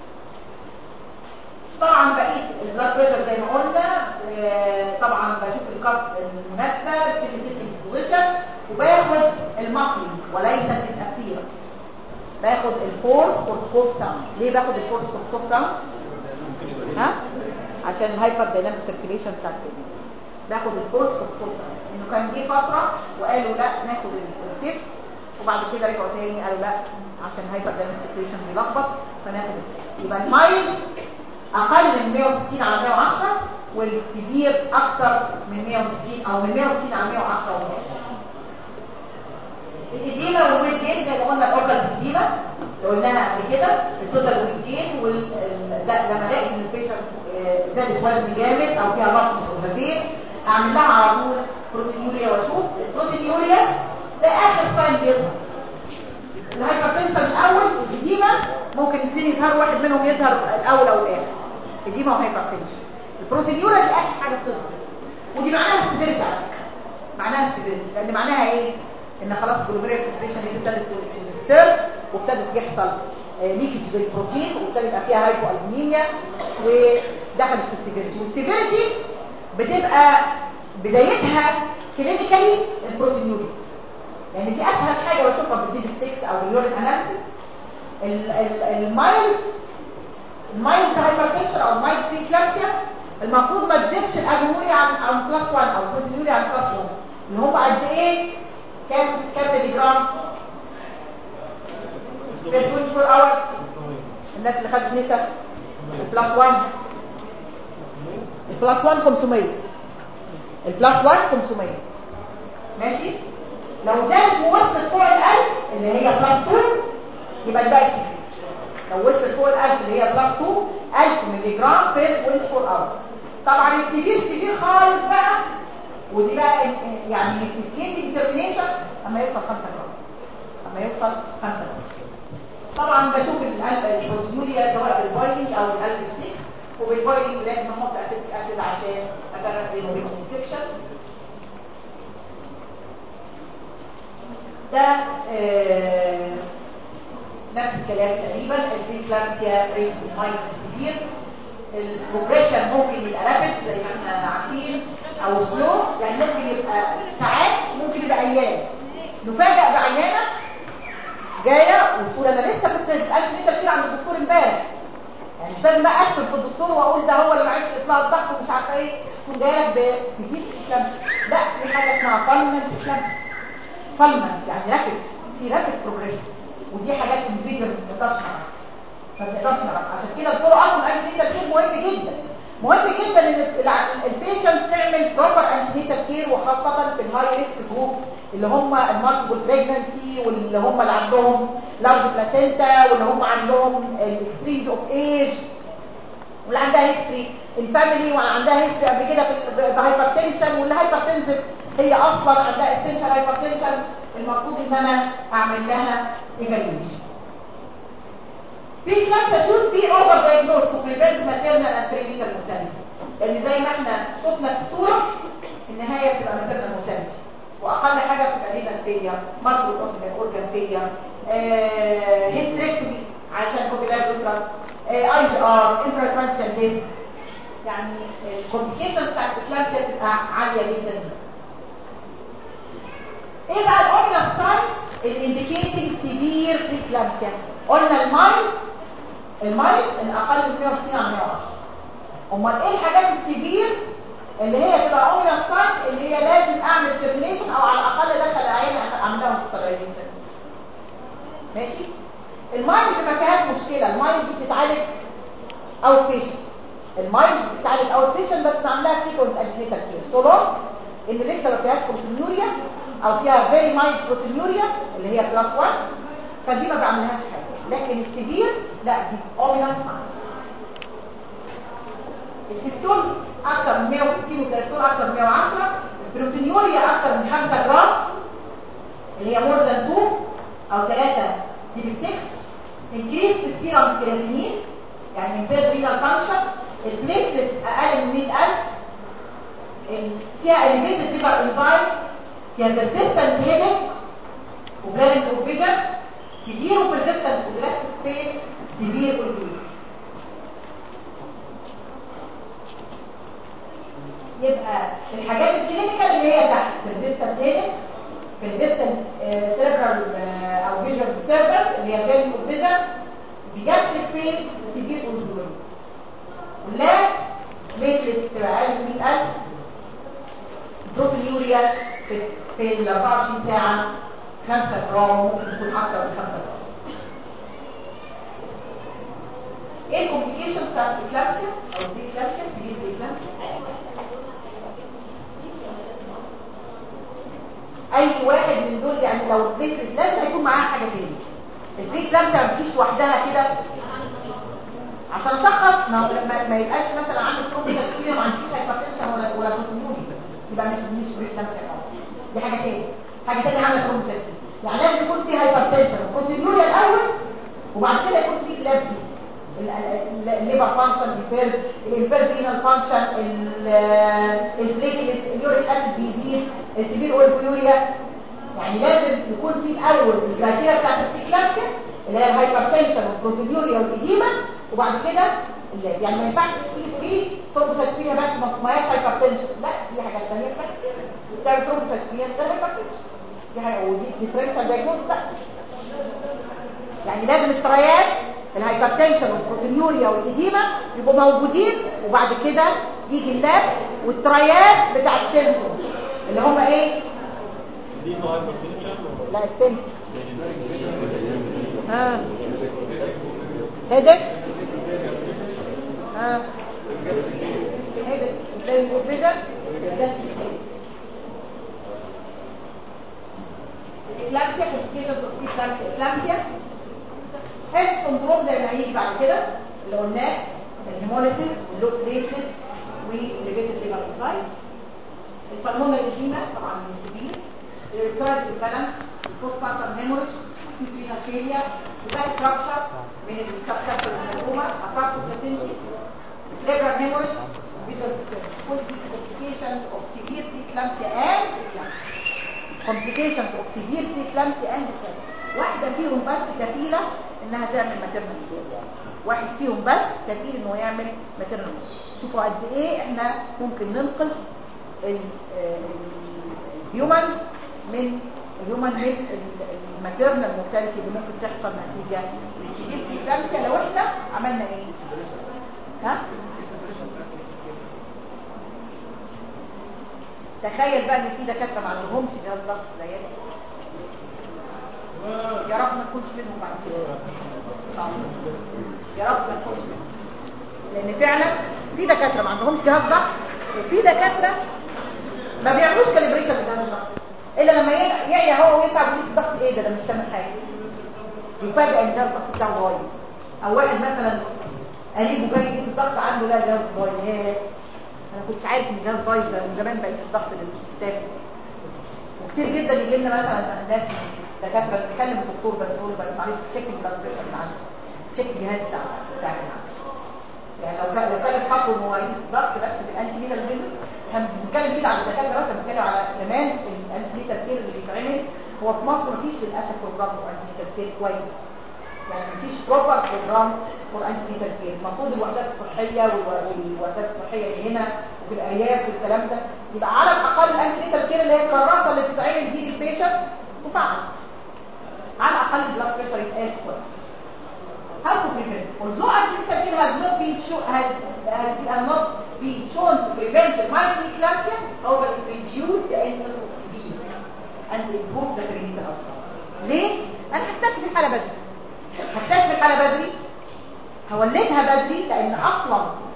[SPEAKER 1] طبعا بقيس البلاد بريشر زي ما قلنا طبعا بشوف الكف المناسبه سيتي بوزيشن وباخد الماكلينج وليس الديسابيرنس باخد الفورس كورتيكوف ساوند ليه باخد الفورس كورتيكوف ساوند ها عشان الهايبر دايناميك سيركيليشن بتاع الكلمه باخد الفورس كورتيكوف ساوند انه كان جه فتره وقالوا لا ناخد التيبس وبعد كده رجعوا تاني قالوا لا عشان الهايبر دايناميك سيركيليشن بيلخبط فناخد التيبس يبقى المايل اقل من 160 على 110 والسيفير اكتر من 160 او من 160 على 110 ونص الإديمة والويت جين زي ما قلنا الأورجل الإديمة اللي قلناها قبل كده التوتال ويت جين وال لا لما الاقي ان البيشنت زادت وزن جامد او فيها نقص اوفربيت اعمل لها على طول بروتينيوريا واشوف البروتينيوريا ده اخر ساين بيظهر الهايبرتنشن الاول الإديمة ممكن الاثنين يظهروا واحد منهم يظهر الاول او الاخر إديمة وهايبرتنشن البروتينيوريا دي اخر حاجه بتظهر ودي معناها السيفيرتي على فكره معناها السيفيرتي لان معناها ايه ان خلاص الجلوميريال كونستريشن دي ابتدت تستر وابتدت يحصل ليكج للبروتين وابتدت يبقى فيها هايبو البوميميا ودخلت في السيفيرتي والسيفيرتي بتبقى بدايتها كلينيكالي البروتينيوريا يعني دي اسهل حاجه بشوفها في الديب ستيكس او اليورين اناليسيس المايلد المايلد هايبرتنشن او المايلد بريكلامسيا المفروض ما تزيدش الالبوميا عن عن بلس 1 او البروتينيوريا عن بلس 1 اللي هم قد ايه كام كام ملي جرام في 24 hours الناس اللي خدت نسب البلس 1 البلس 1 500 البلس 1 500 ماشي لو زادت ووصلت فوق ال1000 اللي هي بلس 2 يبقى الباقي سكريت لو وصلت فوق ال1000 اللي هي بلس 2 1000 ملي جرام في 24 hours طبعا السيفير سيفير خالص بقى ودي بقى يعني السيسيين ديترمينيشن اما يوصل 5 جرام اما يوصل 5 جرام طبعا بشوف البروتينوريا سواء بالبويلنج او القلب ستيكس وبالبويلنج لازم احط اسيتيك اسيد عشان افرق بينه وبين الانفكشن ده آه نفس الكلام تقريبا البريكلامسيا ريت مايك سيفير البروجريشن ممكن يبقى رابد زي ما احنا عارفين او سلو يعني ممكن يبقى ساعات ممكن يبقى ايام نفاجئ بعيانه جايه وتقول انا لسه كنت الالف لتر كده عند الدكتور امبارح يعني مش لازم بقى اشتم في الدكتور واقول ده هو اللي معرفش اصلاح الضغط ومش عارفه ايه تكون جايه لك بسجيل اكلامس لا في حاجه اسمها فالمنت اكلامس فالمنت يعني راكد في راكد بروجريس ودي حاجات الفيديو ما بتقدرش نعرفها ما بتقدرش نعرفها عشان كده الطرق اصلا الالف لتر شيء مهم جدا مهم جدا ان البيشنت تعمل بروبر انتينيتال كير وخاصه في الهاي ريسك جروب اللي هم المالتيبل بريجنسي واللي هم اللي عندهم لارج بلاسينتا واللي هم عندهم الاكستريمز اوف ايج واللي عندها هيستوري الفاميلي وعندها هيستوري قبل كده بهايبرتنشن واللي هايبرتنسف هي اصلا عندها اسينشال هايبرتنشن المفروض ان انا اعمل لها ايفالويشن في كلاسة should be over diagnosed to prevent maternal and prenatal mortality لان زي ما احنا شفنا في الصورة النهاية بتبقى maternal mortality واقل حاجة بتبقى رينال فيلير مالتيبل اورجان فيلير هيستريكتومي عشان كوبيلار يوترس اي جي ار انتراترانسيال ديس يعني الكومبليكيشنز بتاعت الكلاسة بتبقى عالية جدا ايه بقى الاومينال ساينز الانديكيتنج سيفير بريكلامسيا قلنا المايل المايل الاقل من 160 على 110 امال ايه الحاجات السيفير اللي هي تبقى اومينال ساين اللي هي لازم اعمل ترمينيشن او على الاقل دخل العين اعمل لها هوسبيتاليزيشن ماشي المايل ما فيهاش مشكله المايل دي بتتعالج اوت بيشنت المايند بتاع الاوت بيشنت بس عاملاها فريكونت انتينيتال كير سو لونج ان لسه ما فيهاش بروتينيوريا او فيها فيري مايند بروتينيوريا اللي هي كلاس 1 فدي ما بعملهاش حاجه لكن السيفير لا دي اومينس السيستول اكتر من 160 والدايستول اكتر من 110 البروتينيوريا اكتر من 5 جرام اللي هي مور ذان 2 او 3 دي ب 6 انكريس في السيرم كرياتينين يعني امبيرد رينال فانكشن البليتلتس اقل من 100000 ال- فيها elevated liver enzyme فيها persistent headache وبلانك اوفيجن severe وpersistent وبلاستيك pain severe confusion يبقى الحاجات الكلينيكال اللي هي تحت persistent headache persistent آه، cerebral آه، او visual disturbance اللي هي بلانك اوفيجن بجاستريك pain severe confusion ولا بليتلت تبقى اقل من 100000 بروتينيوريا في في ال 24 ساعة 5 جرام ممكن تكون أكتر من 5 جرام. ايه الكومبليكيشنز بتاعت الإكلامسيا أو الإكلامسيا سيريز الإكلامسيا؟ أي واحد من دول يعني لو البيت لازم هيكون معاه حاجة تاني. البيت لامسة ما بتجيش لوحدها كده عشان اشخص ما هو لما ما يبقاش مثلا عندك بروبلم ما عندكش هايبرتنشن ولا ولا بروتينوري يبقى مش مش بريكلامسيا دي حاجه تاني حاجه تانية عامله بروبلم يعني لازم يكون في هايبرتنشن وبروتينوريا الاول وبعد كده يكون في لاب دي الليفر فانكشن البيرد الامبيرد رينال فانكشن البليتلتس اليوريك اسيد بيزيد السيفير اولبيوريا يعني لازم يكون في الاول الكرايتيريا بتاعت البريكلامسيا اللي هي الهايبرتنشن والبروتينوريا والإديمة وبعد كده اللاب يعني ما ينفعش تيجي تقولي ثرومبوسايتوبينيا بس ما ما هياش هايبرتنشن لا في حاجات ثانيه بتعمل ثرومبوسايتوبينيا غير هايبرتنشن دي حاجه ودي ديفرنشال دايجنوز بقى يعني لازم التريات الهايبرتنشن والبروتينوريا والإديمة يبقوا موجودين وبعد كده يجي اللاب والتريات بتاع السيمتومز اللي هم ايه لا السمت ها هدك ها هدك زي الكوفيجن الإكلامسيا complications of preeclampsia إكلامسيا هيد سندروم زي ما هيجي بعد كده اللي قلناه الهيموليسيس واللو بليتلتس والليفيتد ليفر انزايمز الفالمونر إديمة طبعا من السبيل الريترايد بالبالانس البوست بارتم هيموريج فيبرينال فيليا وباك رابشر من السبكابسول والمنومة أفاكتو بلاسنتي cerebral hemorrhage with the complications of severe preeclampsia and preeclampsia complications of severe preeclampsia and preeclampsia واحدة فيهم بس كفيلة انها تعمل maternal care واحد فيهم بس كفيل انه يعمل maternal care شوفوا قد ايه احنا ممكن ننقذ الهيومن من الهيومن من الماتيرنال مورتاليتي اللي ممكن تحصل نتيجة للسيفير بريكلامسيا لو احنا عملنا ايه ها تخيل بقى ان في دكاتره ما عندهمش جهاز ضغط زينا يا رب ما تكونش منهم بعد كده يا رب ما تكونش منهم لان فعلا في دكاتره ما عندهمش جهاز ضغط وفي دكاتره ما بيعملوش كاليبريشن لجهاز الضغط الا لما يعيا هو ويتعب ويقيس الضغط ايه ده ده مش سامع حاجه يفاجئ ان جهاز الضغط بتاعه بايظ او واحد مثلا قريبه جاي يقيس الضغط عنده لا جهاز بايظ ايه انا كنتش عارف ان الجهاز بايظ ده من زمان بقيس الضغط للستات وكتير جدا يجي لنا مثلا ناس دكاتره بتكلم الدكتور بس نقول له بس معلش تشيك البلاد بريشر اللي عندك تشيك الجهاز بتاعك بتاعك يعني لو كان لو كان الخطوه ان هو يقيس الضغط بس بالانتي ميتال فيزيت احنا مش بنتكلم كده على الدكاتره بس بنتكلم على كمان الانتي ميتال كير اللي بيتعمل هو في مصر مفيش للاسف بروجرام فور انتي ميتال كير كويس يعني مفيش بروبر بروجرام فور انتي ميتال كير المفروض الوحدات الصحيه والوحدات الصحيه اللي هنا وفي الارياف والكلام ده يبقى على الاقل الانتي ميتال كير اللي هي الكراسه اللي بتتعمل دي للبيشنت تفعل على الاقل البلاد بريشر يتقاس كويس how to prevent. Although antihistamine has not been shown has, has, has not been shown to prevent the microeclampsia, however it reduces the incidence of severe and improves the clinical outcome. ليه؟ انا هكتشف الحاله بدري. هكتشف الحاله بدري هولدها بدري لان اصلا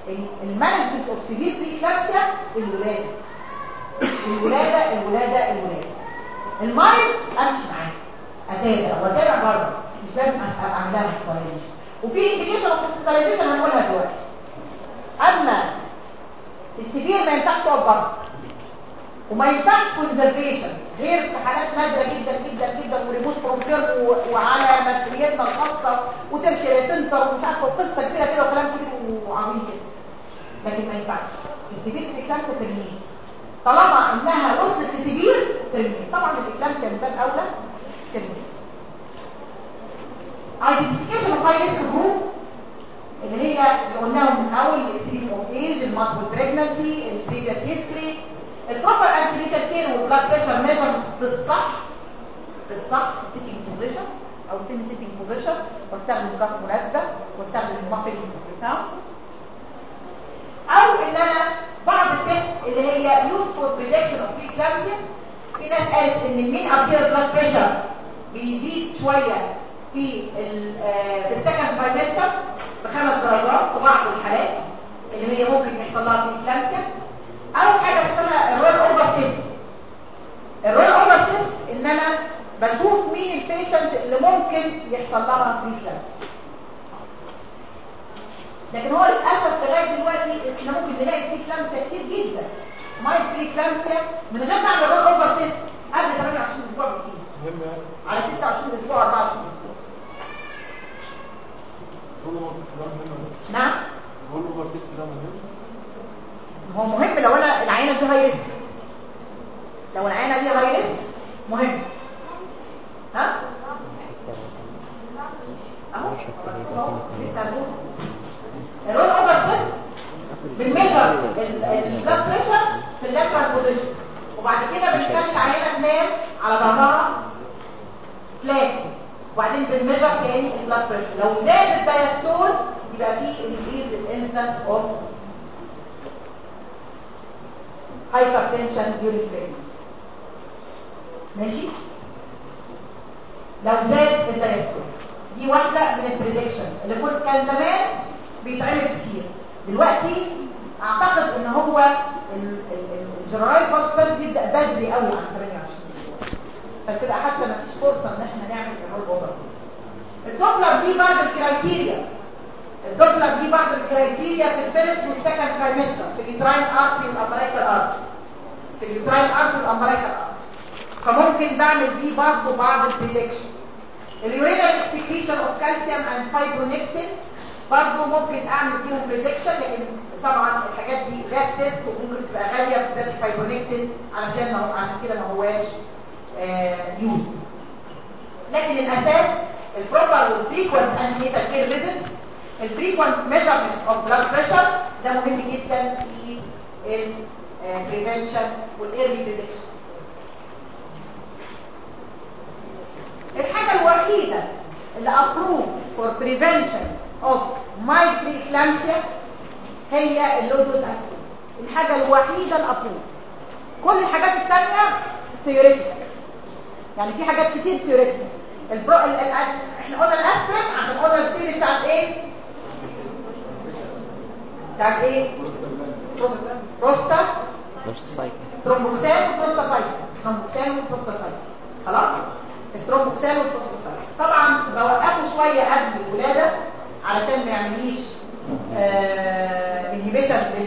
[SPEAKER 1] المانجمنت اوف سيفير بري كلاسيا الولاده الولاده الولاده الولاده المايل امشي معاه اتابع واتابع برضه مش لازم اعملها هوسبيتاليزيشن وفي انديكيشن اوف هوسبيتاليزيشن هنقولها دلوقتي اما السيفير ما ينفعش تقعد بره وما ينفعش كونزرفيشن غير في حالات نادره جدا جدا جدا وريموت بروفيرم وعلى مسؤوليتنا الخاصه وترشي سنتر ومش عارفه وقصه كبيره كده وكلام كبير وعظيم كده لكن ما ينفعش السيفير الاكلامسيا ترمين طالما انها وصلت لسيفير ترمين طبعا الاكلامسيا من باب اولى ترمين ايدنتيفيكيشن اوف هاي ريسك جروب اللي هي اللي قلناهم من اول الاكستريم اوف ايج المالتيبل بريجنسي البريفيس هيستوري البروبر انتينيتال كير والبلاد بريشر ميجرمنت بالصح بالصح السيتنج بوزيشن او السيمي سيتنج بوزيشن واستخدم كف مناسبه واستخدم المابل ساوند او ان انا بعض التست اللي هي يوز فور بريدكشن اوف بري كلامسيا في ناس قالت ان المين ارتيريال بلاد بريشر بيزيد شويه في في السكند بايمتر بخمس درجات في بعض الحالات اللي هي ممكن يحصل لها بري كلامسيا او حاجه اسمها الرول اوفر تيست الرول اوفر تيست ان انا بشوف مين البيشنت اللي ممكن يحصل لها بري كلامسيا لكن هو للاسف لغايه دلوقتي احنا ممكن نلاقي بري كلامسيا كتير جدا ماي بري كلامسيا من غير ما اعمل رول اوفر تيست قبل 28 اسبوع بكتير
[SPEAKER 2] مهم يعني
[SPEAKER 1] على 26 اسبوع 24 اسبوع
[SPEAKER 2] هو هو بس ده مهم
[SPEAKER 1] نعم
[SPEAKER 2] هو هو بس ده مهم
[SPEAKER 1] هو مهم لو انا العينه دي هاي ريسك لو العينه دي هاي ريسك مهم ها اهو أهو. لسه هنقول. الرول اوفر تيست بنميجر البلاد بريشر في اللاترال بوزيشن وبعد كده بنخلي العينه تنام على ظهرها فلات وبعدين بنميجر تاني البلاد بريشر لو زاد الدايستول يبقى فيه increase الانسنس اوف hypertension during pregnancy ماشي لو زاد الدايستول دي واحدة من البريدكشن اللي كنت كان زمان بيتعمل كتير دلوقتي اعتقد ان هو الجرايد بوستر بيبدا بدري قوي عن 28 اسبوع فتبقى حتى ما فيش فرصه ان احنا نعمل الرول اوفر الدوبلر دي بعض الكرايتيريا الدوبلر دي بعض الكرايتيريا في الفيرست والسكند ترايمستر في اليوتراين ارتري والامبريكال ارتري في اليوتراين ارتري والامبريكال ارتري فممكن بعمل بيه برضه بعض البريدكشن اليورينال سكريشن اوف كالسيوم اند فايبرونكتين برضه ممكن اعمل فيهم بريدكشن لكن طبعا الحاجات دي لاب تيست وممكن تبقى غاليه بالذات الفايبرونكتين علشان ما هو عشان كده ما هواش يوز لكن الاساس البروبر والفريكوينت انتينيتال كير فيزيتس الفريكوينت ميجرمنت اوف بلاد بريشر ده مهم جدا في البريفنشن والايرلي بريدكشن الحاجه الوحيده اللي ابروف فور بريفنشن اوف مايلد بريكلامسيا هي اللودوز اسيد الحاجه الوحيده الابروف كل الحاجات الثانيه ثيوريتيكال يعني في حاجات كتير ثيوريتيكال البرو ال... ال... احنا قلنا الاسبرين عشان قلنا السيري بتاعت ايه بتاعت ايه بروستا
[SPEAKER 3] بروستاسايكل
[SPEAKER 1] ثرومبوكسان وبروستاسايكل ثرومبوكسان وبروستاسايكل خلاص الثرومبوكسان والبروستاسايكل طبعا بوقفه شويه قبل الولاده علشان ما يعمليش انهبيشن لل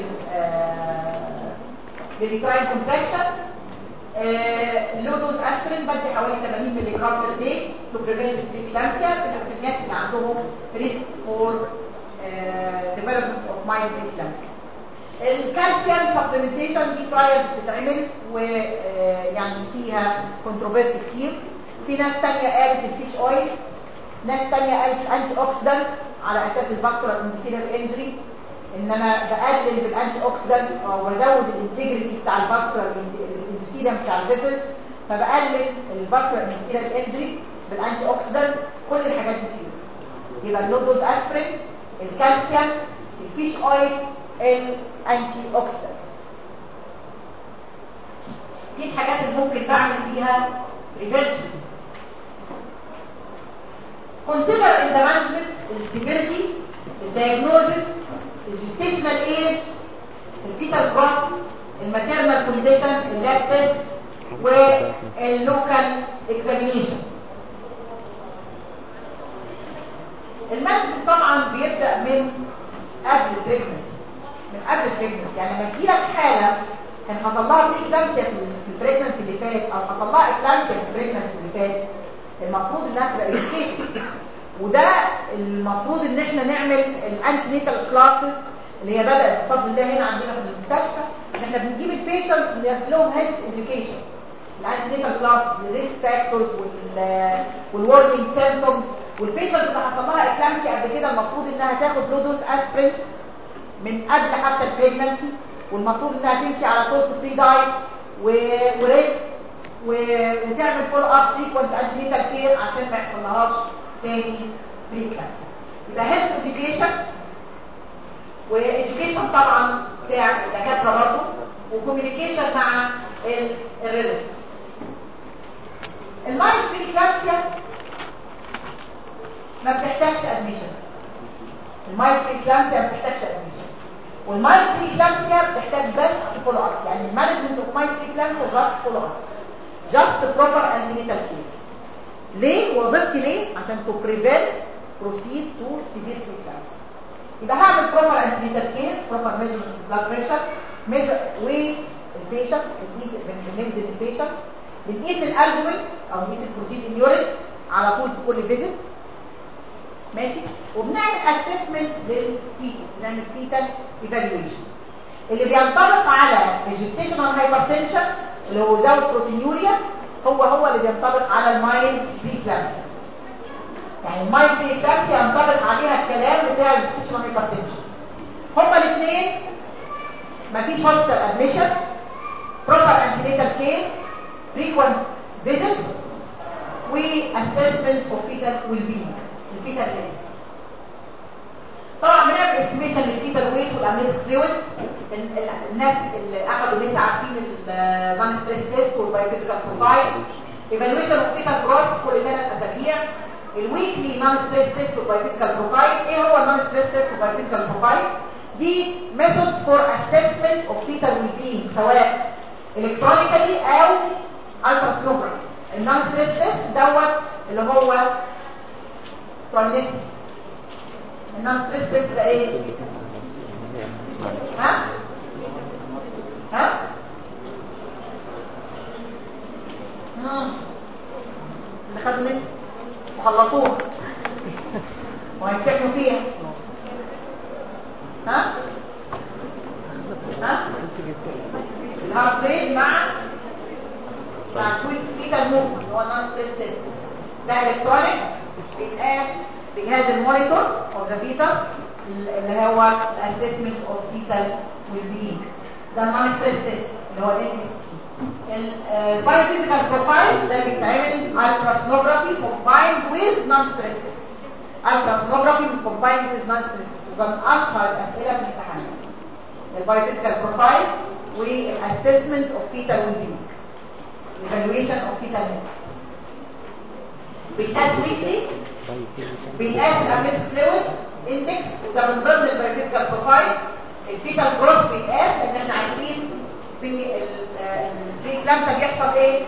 [SPEAKER 1] للكراين كونتراكشن لو دوز اسبرين بدي حوالي 80 مللي جرام في الدي تو بريفنت بريكلامسيا في الناس اللي عندهم ريسك فور ديفلوبمنت اوف مايلد بريكلامسيا الكالسيوم سبلمنتيشن دي ترايلز بتتعمل ويعني فيها كونتروفيرسي كتير في ناس تانية قالت الفيش اويل ناس تانية قالت الانتي اوكسيدنت على اساس الفاسكولار اندوثيليال انجري ان انا بقلل بالانتي اوكسيدنت او بزود الانتجريتي بتاع الفاسكولار الاندوثيليوم بتاع الفيسلز فبقلل الفاسكولار اندوثيليال انجري بالانتي اوكسيدنت كل الحاجات دي فيه يبقى اللودوز اسبرين الكالسيوم الفيش اويل الانتي اوكسيدنت دي الحاجات اللي ممكن بعمل بيها prevention consider in the management the severity the diagnosis الجستيشنال ايج الفيتال جروث الماتيرنال كونديشن اللاب تيست واللوكال اكزامينيشن المانجمنت طبعا بيبدا من قبل البريجنسي من قبل البريجنسي يعني لما تجيلك حاله كان حصل لها بريكلامسيا في البريجنسي اللي فات او حصل لها اكلامسيا في البريجنسي اللي فات المفروض انها تبقى educated وده المفروض ان احنا نعمل الانتينيتال كلاسز اللي هي بدات بفضل الله هنا عندنا في المستشفى ان احنا بنجيب البيشنتس بندي لهم هيلث اديوكيشن الانتينيتال كلاس الريسك فاكتورز والورنينج سيمبتومز والبيشنت اللي حصل لها اكلامسي قبل كده المفروض انها تاخد لو دوز اسبرين من قبل حتى البريجنسي والمفروض انها تمشي على سولت فري دايت وريست وتعمل فول اب فريكوينت انتينيتال كير عشان ما يحصلهاش تاني بريكلامسي يبقى هيلث اديوكيشن وإديوكيشن طبعا بتاع الدكاتره برضه وكوميونيكيشن مع الريليتيفز المايند بريكلامسيا ما بتحتاجش ادميشن المايند بريكلامسيا ما بتحتاجش ادميشن والمايند بريكلامسيا بتحتاج بس فولو اب يعني المانجمنت اوف مايند بريكلامسيا جاست فولو اب جاست بروبر انتينيتال كير ليه وظيفتي ليه عشان تو بريفنت بروسيد تو سيفير بريكلامسيا يبقى هعمل بروبر انتينيتال كير بروبر ميجرمنت بلاد بريشر ميجر والبيشنت بنقيس بننزل البيشنت بنقيس الالبومين او بنقيس البروتين اليورين على طول في كل فيزيت ماشي وبنعمل اسسمنت للفيتس بنعمل فيتال ايفالويشن اللي بينطبق على الجستيشنال هايبرتنشن اللي هو زود بروتينيوريا هو هو اللي بينطبق على المايل بريكلامسيا يعني المايل بريكلامسيا ينطبق عليها الكلام بتاع الجستيشنال هايبرتنشن هما الاثنين مفيش هوسبيتال ادميشن بروبر انتينيتال كير frequent visits وassessment of fetal well-being الفيتال هيلث طبعا بنعمل استيميشن للفيتال ويت والامنيت فلويد الناس اللي اخذوا لسه عارفين النون ستريس تيست والبايوفيزيكال بروفايل ايفالويشن اوف فيتال جروث كل ثلاث اسابيع الويكلي نون ستريس تيست والبايوفيزيكال بروفايل ايه هو النون ستريس تيست والبايوفيزيكال بروفايل دي methods for assessment of fetal well-being سواء الكترونيكالي او التراسونوجرافي النون ستريس تيست دوت اللي هو كواليتي النون ستريس تيست ده ايه ها ها مم. اللي خدوا نسبة وخلصوها وهيمتحنوا فيها ها ها الهارت ريت مع مع الكويك فيتال موفمنت هو النون ستريس تيست ده الكترونيك بيتقاس بجهاز المونيتور اوف ذا فيتس اللي هو الاسسمنت اوف فيتال ويل بينج ده النون ستريس تيست اللي هو ال اس تي البايوفيزيكال بروفايل ده بيتعمل التراسونوجرافي كومبايند ويز نون ستريس تيست التراسونوجرافي كومبايند ويز نون ستريس تيست وده من اشهر الاسئله في الامتحانات البايوفيزيكال بروفايل والاسسمنت اوف فيتال ويل بينج evaluation of fetal health بيتقاس ويكلي بيتقاس الامنيت فلويد اندكس وده من ضمن البايوفيزيكال بروفايل الفيتال جروث بيتقاس ان احنا عارفين في البريكلامسا بيحصل ايه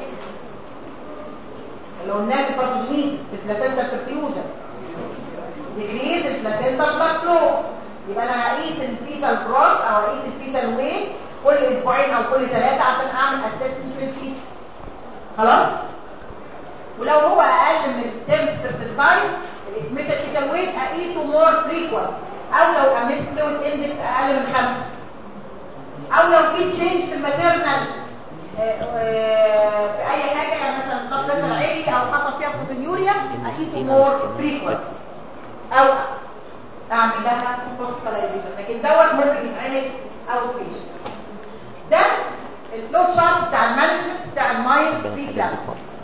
[SPEAKER 1] اللي قلناه في الباثوجينيسيس في البلاسينتا برفيوجن ديكريز البلاسينتا بلاد فلو يبقى انا هقيس الفيتال جروث او هقيس الفيتال ويت كل اسبوعين او كل ثلاثه عشان اعمل اسسمنت للفيتال خلاص ولو هو اقل من 10 برسنتايل الاسميتال فيتال ويت اقيسه مور فريكوينت او لو عملت فلويد اندكس اقل من 5 او لو في تشينج في الماتيرنال في اي حاجه يعني مثلا الضغط بريشر عالي او حصل فيها بروتينيوريا اقيسه مور فريكوينت او اعمل لها هوسبيتاليزيشن لكن دوت ممكن يتعمل اوت بيشنت ده الفلو تشارت بتاع المانجمنت بتاع المايند في كلاس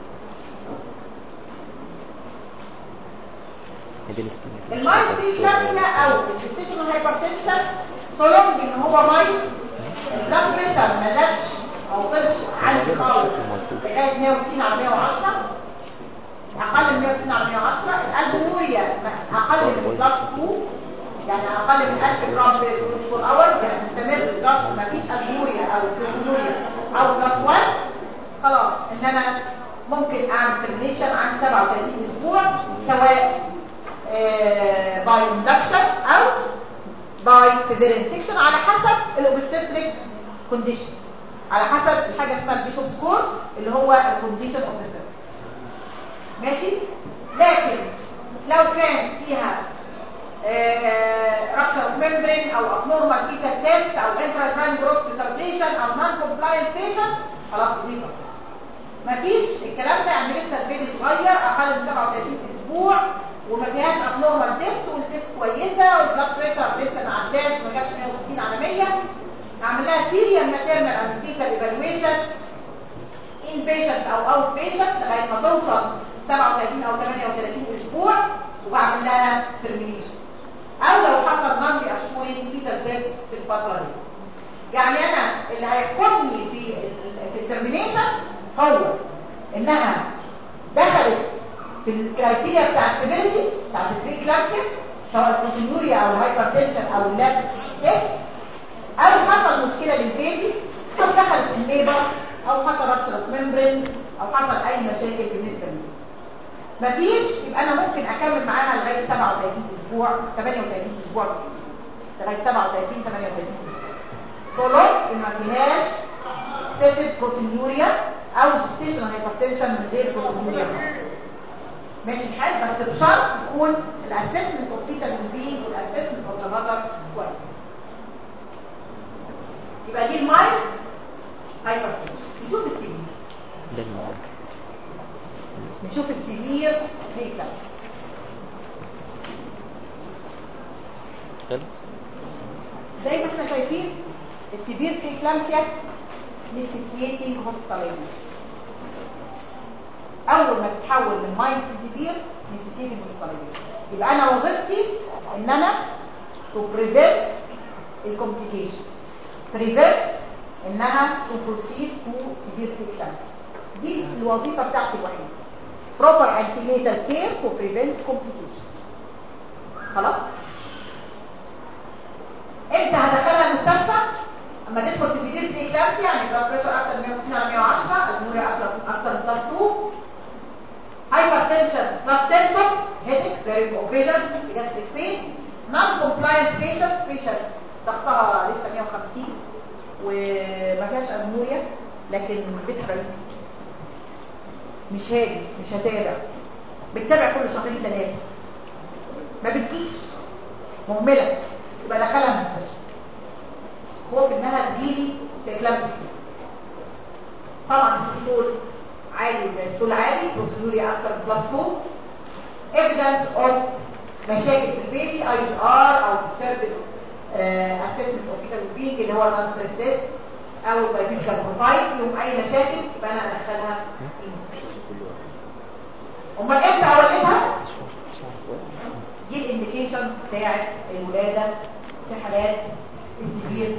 [SPEAKER 1] المايند في كلاسيا او الستيشنال هايبرتنشن سولونج ان هو مايند البلاد بريشر ما زادش او وصلش عالي خالص لغايه 160 على 110 اقل من 160 على 110 الالبوموريا اقل من بلس 2 يعني اقل من 1000 جرام في 24 اور يعني مستمر بلس مفيش الجوريا او بروتينوريا او بلس 1 خلاص ان انا ممكن اعمل ترمينيشن عن 37 اسبوع سواء باي اندكشن او باي سيزيريان سيكشن على حسب الاوبستريك كونديشن على حسب الحاجه اسمها البيشوب سكور اللي هو الكونديشن اوف ذا سيرفيس ماشي لكن لو كان فيها رابشر اوف ميمبرين او ابنورمال فيتال تيست او انتراتران جروث ريتارديشن او نون كومبلاينت بيشنت خلاص دي مفيش الكلام ده يعني لسه البيبي صغير اقل من 37 اسبوع وما فيهاش ابنورمال تيست والتيست كويسه والبلاد بريشر لسه ما عداش ما جاتش 160 على 100 نعمل لها سيريال ماتيرنال اند فيتال ايفالويشن ان بيشنت او اوت بيشنت لغايه ما توصل 37 او 38 اسبوع وبعمل لها ترمينيشن او لو حصل نون رياشورينج فيتال تيست في الفتره دي يعني انا اللي هيحكمني في في الترمينيشن هو انها دخلت في الكرايتيريا بتاع السيفيريتي بتاعت البري كلاسيك سواء البروتينوريا او الهايبرتنشن او اللاب تيست او حصل مشكله للبيبي او دخلت في الليبر او حصل رابشر اوف ميمبرين او حصل اي مشاكل بالنسبه لي مفيش يبقى انا ممكن اكمل معاها لغايه 37 اسبوع 38 اسبوع لغايه 37 38 اسبوع سولوت ان ما فيهاش سيتد بروتينوريا او جستيشن هايبرتنشن من غير بروتينوريا ماشي الحال بس بشرط يكون الاسسمنت اوف فيتال بينج والاسسمنت اوف ذا ماذر كويس يبقى دي المايل هايبرتنشن نشوف السيفير
[SPEAKER 3] ده الموضوع
[SPEAKER 1] نشوف السيفير ريكلاس
[SPEAKER 3] حلو
[SPEAKER 1] زي ما احنا شايفين السيفير بريكلامسيا نيسيسيتنج هوسبيتاليزيشن اول ما تتحول من مايند سيفير نيسيسيتنج هوسبيتاليزيشن يبقى انا وظيفتي ان انا تو بريفنت الكومبليكيشن بريفنت انها تو بروسيد تو سيفير بريكلامسيا دي الوظيفه بتاعتي الوحيده proper antenatal care to prevent complications خلاص امتى هدخلها المستشفى اما تدخل في سيفير بريكلامسيا يعني بلاد بريشر اكتر من 160 على 110 النوريا اكتر اكتر من بلس 2 hypertension plus symptoms headache very low vision gastric pain non compliant patient patient ضغطها لسه 150 وما فيهاش ادمويه لكن بتحرق مش هادي مش هتابع بتتابع كل شهرين ثلاثه ما بتجيش مهمله يبقى دخلها المستشفى خوف انها تجيلي في كلام طبعا الستول عالي والستول عالي بروتينوريا اكتر من بلس 2 ايفيدنس اوف مشاكل في البيبي اي ار او ديستربد اسسمنت اوف فيتال بينج اللي هو النون ستريس تيست او البايفيزيكال بروفايل فيهم اي مشاكل يبقى انا ادخلها المستشفى امال امتى اولدها دي الانديكيشنز بتاعت الولاده في حالات السيفير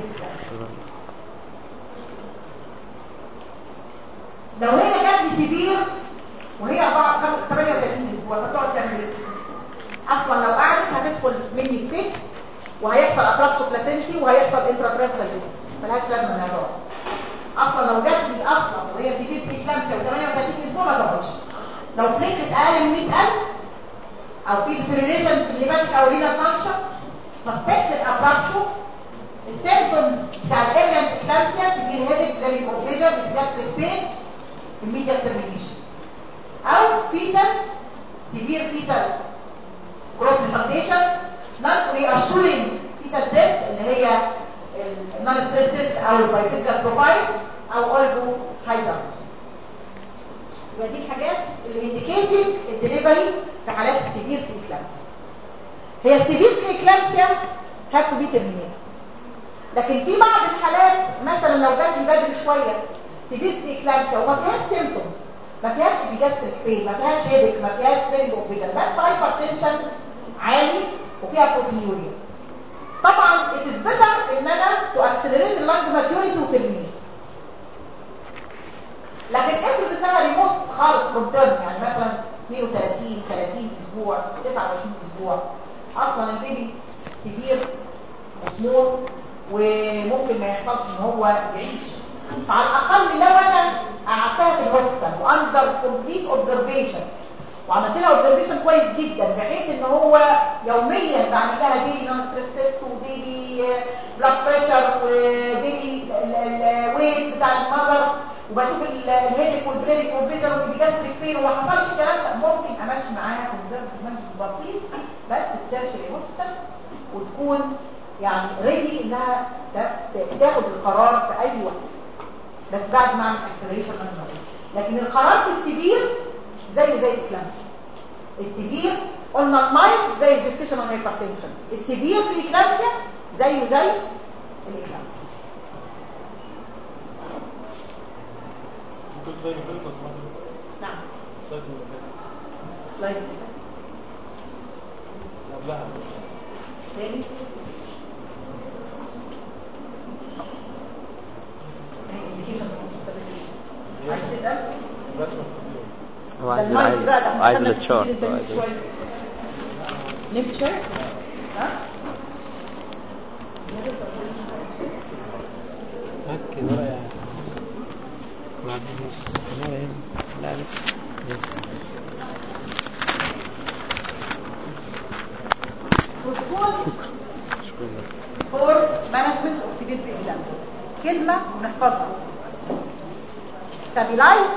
[SPEAKER 1] لو هي جات لي سيفير وهي 38 اسبوع هتقعد تعمل ايه اصلا لو قعدت هتدخل مني فيكس وهيحصل ابرابشو بلاسنتي وهيحصل انتراتريكتال ملهاش لازمه انها تقعد اصلا لو جات لي اصلا وهي سيفير بريكلامسيا و38 اسبوع ما تقعدش لو بليكت اقل من 100000 او في ديتيريشن في الليماتيك او رينال فانكشن سسبكتد ابرابشو السيمبتومز بتاع الايرلانس اكلامسيا تجي هيدك زي كونفيجن جاستريك بين immediate termination او فيتال سيفير فيتال جروس ريتارديشن نون رياشورينج فيتال ديث اللي هي النون ستريس تيست او البايفيزيكال بروفايل او اولجو هايدرموس يبقى دي الحاجات اللي انديكيتنج الدليفري في حالات السيفير بريكلامسيا هي السيفير بريكلامسيا هاف تو بي ترمينيتد لكن في بعض الحالات مثلا لو جات لي بدري شويه سيفير بريكلامسيا وما فيهاش سيمبتومز ما فيهاش ابيجاستريك بين ما فيهاش هيدك ما فيهاش ترينج اوف فيجن بس هايبرتنشن عالي وفيها بروتينيوريا طبعا it is better ان انا to accelerate the lung maturity وترمينيت لكن افرض انها ريموت خالص فروم تيرم يعني مثلا 32 30 اسبوع 29 اسبوع اصلا البيبي سيفير مسموم وممكن ما يحصلش ان هو يعيش فعلى الاقل لو انا قعدتها في الهوستل واندر كومبليت اوبزرفيشن وعملت لها اوبزرفيشن كويس جدا بحيث ان هو يوميا بعمل لها ديلي نون ستريس تيست وديلي بلاد بريشر وديلي الويت بتاع المذر وبشوف الهيدك والبريدك والفيجن والبيجاستريك فين وما حصلش الكلام ده ممكن امشي معاها كونزرفتيف بسيط بس ترشري هوستل وتكون يعني ريدي انها تاخد القرار في اي وقت بس بعد ما اعمل اكسلريشن لكن القرار في السيفير زيه زي الاكلامسيا السيفير قلنا المايل زي الجستيشنال هايبرتنشن السيفير في الاكلامسيا زيه زي الاكلامسيا
[SPEAKER 2] ممكن سلايد مختلف لو سمحت
[SPEAKER 1] نعم
[SPEAKER 2] سلايد مختلف
[SPEAKER 1] سلايد
[SPEAKER 2] قبلها
[SPEAKER 1] تاني عايز تسأل؟
[SPEAKER 2] الرسمة الخطيرة
[SPEAKER 3] هو عايز
[SPEAKER 1] ده المايك
[SPEAKER 3] عايز
[SPEAKER 1] بقى، ده احنا
[SPEAKER 3] عايز
[SPEAKER 1] خدنا
[SPEAKER 3] التشارت
[SPEAKER 1] كتير
[SPEAKER 3] عايز
[SPEAKER 1] شوية. نمت شوية؟ ها؟
[SPEAKER 3] هك ورقة يعني ما عنديش ورقة هنا لا لسه
[SPEAKER 1] بروتوكول
[SPEAKER 3] شكرا
[SPEAKER 1] فور مانجمنت اوف سيفير بريجلانس كلمة ونحفظها stabilize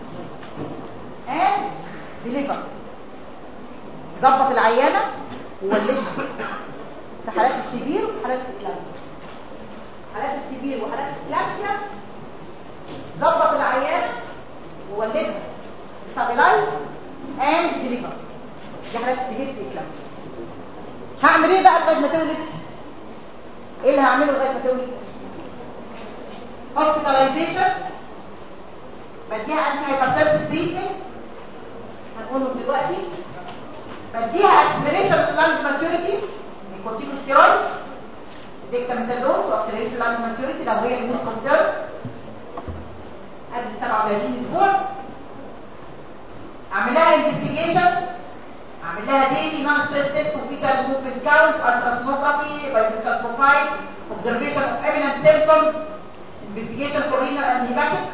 [SPEAKER 1] and deliver ظبط العيانة وولدها في حالات السيفير وفي حالات الإكلامسيا حالات السيفير وحالات الإكلامسيا ظبط العيانة وولدها stabilize and deliver دي حالات السيفير في الإكلامسيا هعمل ايه بقى لغايه ما تولد ايه اللي هعمله لغايه ما تولد hospitalization بديها انتي هايبرتنسيف تريتمنت هنقوله دلوقتي بديها اكسلريشن لللانج ماتيوريتي من كورتيكوستيرويد ديكساميثازون واكسلريشن لللانج ماتيوريتي لو هي المود كونتر قبل 37 اسبوع اعمل لها انفستيجيشن اعمل لها ديلي نون ستريس تيست وفيتال موفمنت كاونت التراسونوجرافي بايوفيزيكال بروفايل اوبزرفيشن اوف ايميننت سيمبتومز انفستيجيشن فور رينال اند هيباتيك